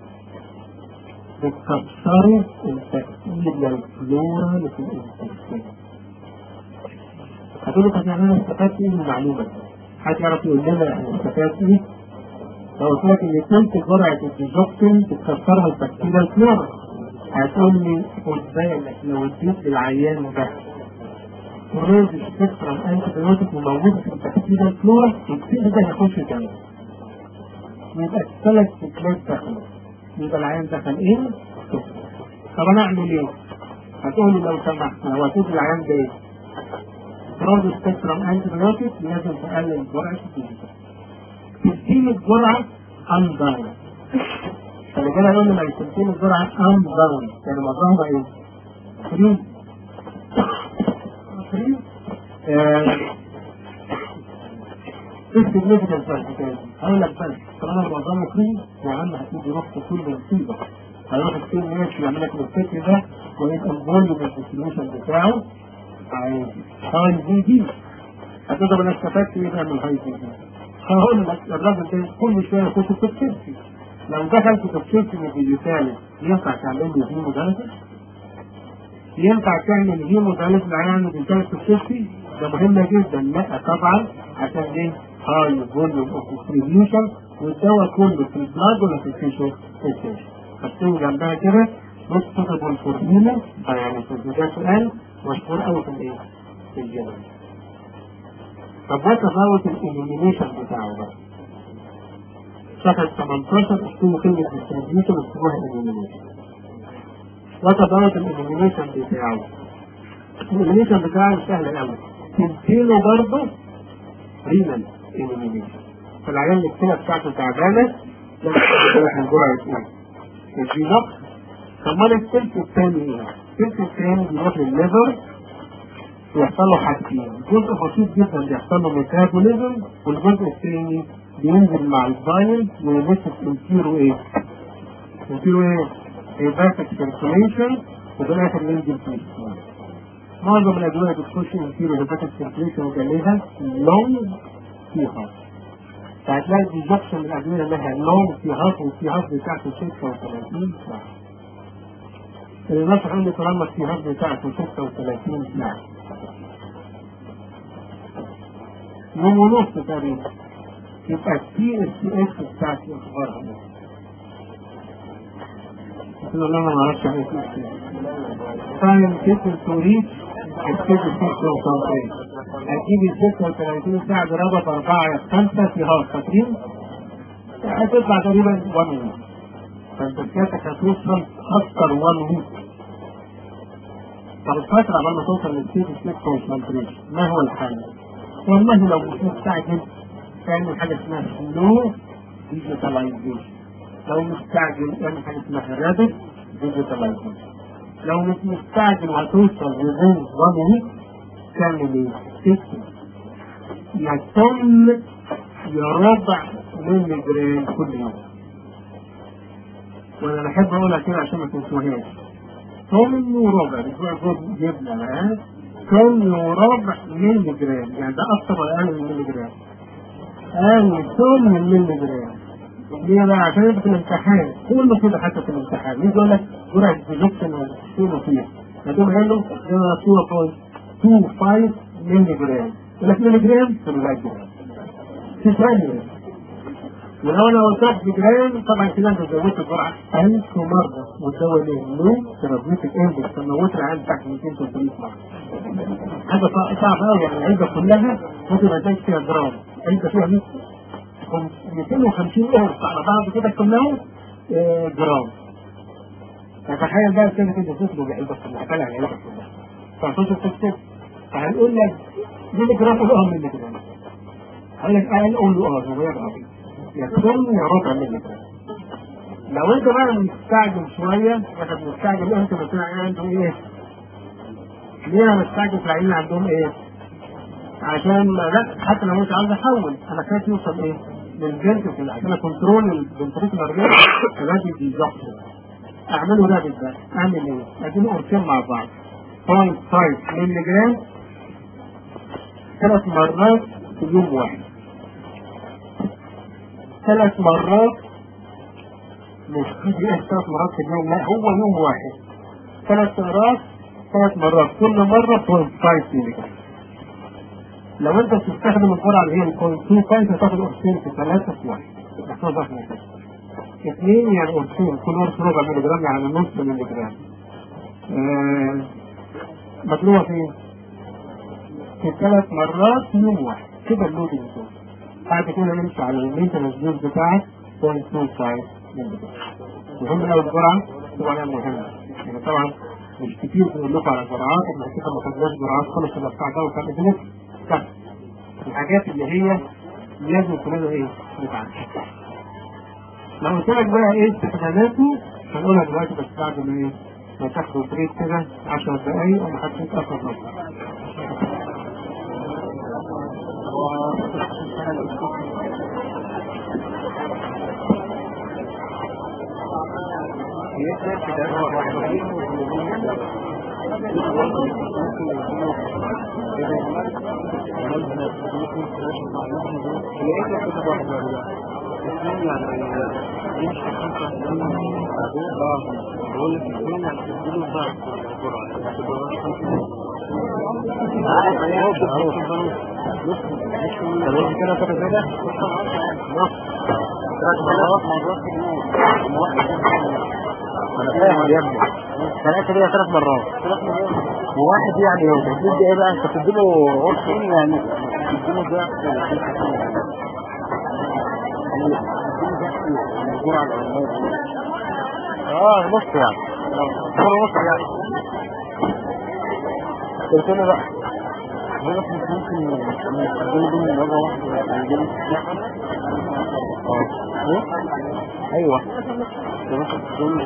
بتكسروا التأثير للفلورا اللي في الانتستين هتقولوا طب يعني انا استفدت ايه من المعلومه دي؟ حد يعرف يقول لنا احنا استفدت ايه؟ لو قلت لك ان كنت جرعه الديزوكسين بتكسرها البكتيريا الفلورا هتقول لي خد بالك لو اديت للعيان ده روز سبيكترم انتي بيوتيك وموجود في البكتيريا الفلورا البكتيريا ده هيخش تاني يبقى الثلاث سكلات دخلوا يبقى العيان دخل ايه؟ طب انا اعمل ايه؟ هتقول لي لو سمحت لو هتدي العيان ده ايه؟ روز سبيكترم انتي بيوتيك لازم تقلل جرعه الديزوكسين تديله الجرعه اندايركت فاللي كده يقول لي ما يسمتين الجرعة أم ضروري يعني معظمها إيه؟ فري فري ايه السيجنيفيكانس بقى الحكاية دي؟ هقول لك بس طالما معظمها فري يا عم هتيجي رخص كل مصيبة هيروح السيل ماشي يعمل لك الفكر ده ويبقى الفوليوم الديستريبيوشن بتاعه هاي في دي هتقدر انا استفدت ايه بقى من الهاي في دي؟ هقول لك الراجل ده كل شويه يخش في التفكير لو دخل في تفكير من الديجيتال ينفع تعمل له هيمو داليسيس؟ ينفع تعمل هيمو داليسيس لعيان ديجيتال تفكير ده مهمة جدا لا طبعا عشان ايه؟ هاي فوليوم اوف ديستريبيوشن والدواء كله في البلاد ولا في التيشو؟ في التيشو حاطين جنبها كده نص تقبل الفورميلا يعني في ده سؤال مشهور قوي في الايه؟ في الجنة طب ده تفاوت الاليمينيشن بتاعه بقى صفحة 18 اكتبوا كلمة ديستريبيوشن واكتبوها الاليمينيشن وتفاوت الاليمينيشن بتاعه الاليمينيشن بتاعه سهل قوي تديله برضه رينال الاليمينيشن فالعيان الكلى بتاعته تعبانة لازم تروح الجرعة ايه؟ الدينوكس كمان الثلث الثاني ايه؟ الثلث الثاني بيروح للليفر ويحصل له حاجتين جزء بسيط جدا بيحصل له ميتابوليزم والجزء الثاني بينزل مع البايل ويمسك انتيرو ايه؟ انتيرو ايه؟ هيباتيك سيركوليشن وفي الاخر ينزل في السماء معظم الادويه بتخش انتيرو هيباتيك سيركوليشن وجالها لونج في هارت فهتلاقي الديجكشن من الادويه لها لونج في هارت والفي هارت بتاعته 36 ساعه الناس يقول لي طالما الفي هارت بتاعته 36 ساعه يوم ونص تقريبا يبقى التي اس اس بتاعتي اخبارها ايه؟ بسم الله ما اعرفش ايه تايم تيكل تو ريتش الستيج 6 وكونترين هتجيب ال 36 ساعة ضربة في 4 في 5 في هاف فاكرين؟ هتطلع تقريبا 1 ويك فانت سيادتك هتوصل اكتر 1 ويك طب الفترة قبل ما توصل للستيج 6 وكونترين ما هو الحل؟ والله لو مش مستعجل تعمل حاجة اسمها سلو ديجيتاليزيشن لو مستعجل اعمل حاجة اسمها رابد ديجيتاليزيشن لو مش مستعجل وهتوصل لزين ويك تعمل ايه؟ تكتب يا طن يا ربع ملي جرام كل يوم وانا بحب اقولها كده عشان ما تنسوهاش طن وربع بتوع جبن جبنه معاه طن وربع ملي جرام يعني ده اكتر ولا اقل من ملي جرام اقل طن من ملي جرام ليه بقى عشان انت في الامتحان كله كده حتى في الامتحان يجي يقول لك جرعه ديجكشن وشيله فيها فتقوم قايل له ده 2.25 ملي جرام يقول لك ملي جرام في الواحد جرام في ثانيه ولو انا قلت لك بجرام طبعا كده انت زودت الجرعه 1000 مره وتزود ايه؟ لو ثيرابيوتيك اندكس تموت العيال بتاعك 200 300 مره حاجه صعبه قوي يعني العلبه كلها ممكن ما تلاقيش فيها جرام علبه فيها 100 250 قرص على بعض كده كلهم آه، جرام فتخيل بقى كده كده تطلب العلبه كلها بلع العلبه كلها فهتوصل تكتب فهنقول لك ملي جرام قول اه ملي جرام هقول لك اه قول له اه هو يبقى يا طن يا ربع ملي جرام لو انت بقى مستعجل شويه واحد مستعجل انت مثلا عندهم ايه؟ ليه انا مستعجل في العيال عندهم ايه؟ عشان لا حتى لو انت عاوز احول انا خايف يوصل ايه؟ للفنتكل عشان كنترول الفنتريكولار ريت لازم بالظبط اعمله رابط ده اعمل ايه؟ اديني قرصين مع بعض 0.5 مللي جرام ثلاث مرات في يوم واحد ثلاث مرات مش تيجي ايه ثلاث مرات في اليوم لا هو يوم واحد ثلاث مرات ثلاث مرات كل مرة 0.5 مللي جرام لو انت بتستخدم الجرعه اللي هي الكونتين فانت هتاخد قرصين في ثلاثه في واحد احفظها احنا كده اثنين يعني قرصين كل قرص ربع مللي جرام يعني نص مللي جرام آه مطلوبه فين؟ في ثلاث مرات في يوم واحد كده اللودنج دول بعد كده نمشي على المينتنس دوز بتاعك 0.25 مللي جرام مهم قوي الجرعه طبعا مهمه يعني طبعا مش كتير بنقول لكم على الجرعات احنا كده ما خدناش جرعات خالص الا بتاع ده وكان ابنك بس الحاجات اللي هي لازم كلنا ايه نتعلم لو قلت لك بقى ايه استخداماته هنقولها دلوقتي بس بعد ما ايه ما تاخدوا بريك كده 10 دقايق وما حدش يتاخر نص انا فاهم يا ابني ثلاثة دي ثلاث مرات وواحد يعني لو تدي ايه بقى انت تديله قرص ايه يعني تديله ضعف الجرعة الأولانية اه نص يعني اه نص يعني قلت له بقى هو بس مش ممكن نستخدمه دي من مرة واحدة يعني اه ايه؟ ايوه ده ممكن تكون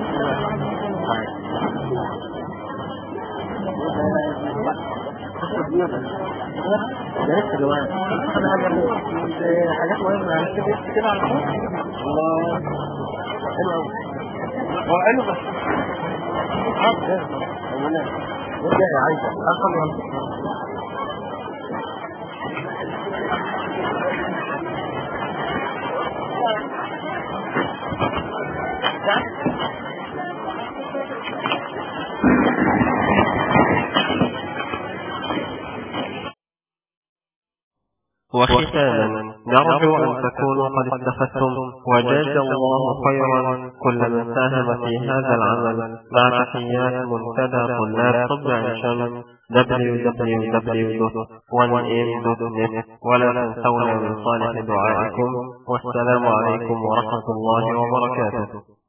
ده لسه جوان حاجات مهمة هنكتب كده على طول الله حلو قوي هو حلو بس اه ده اولا ارجع يا عايزة اصلا وختاما نرجو أن تكونوا قد استفدتم وجاز الله خيرا كل من ساهم في هذا العمل مع تحيات منتدى طلاب طب عين شمس www.1m.net ولا تنسونا من صالح دعائكم والسلام عليكم ورحمة الله وبركاته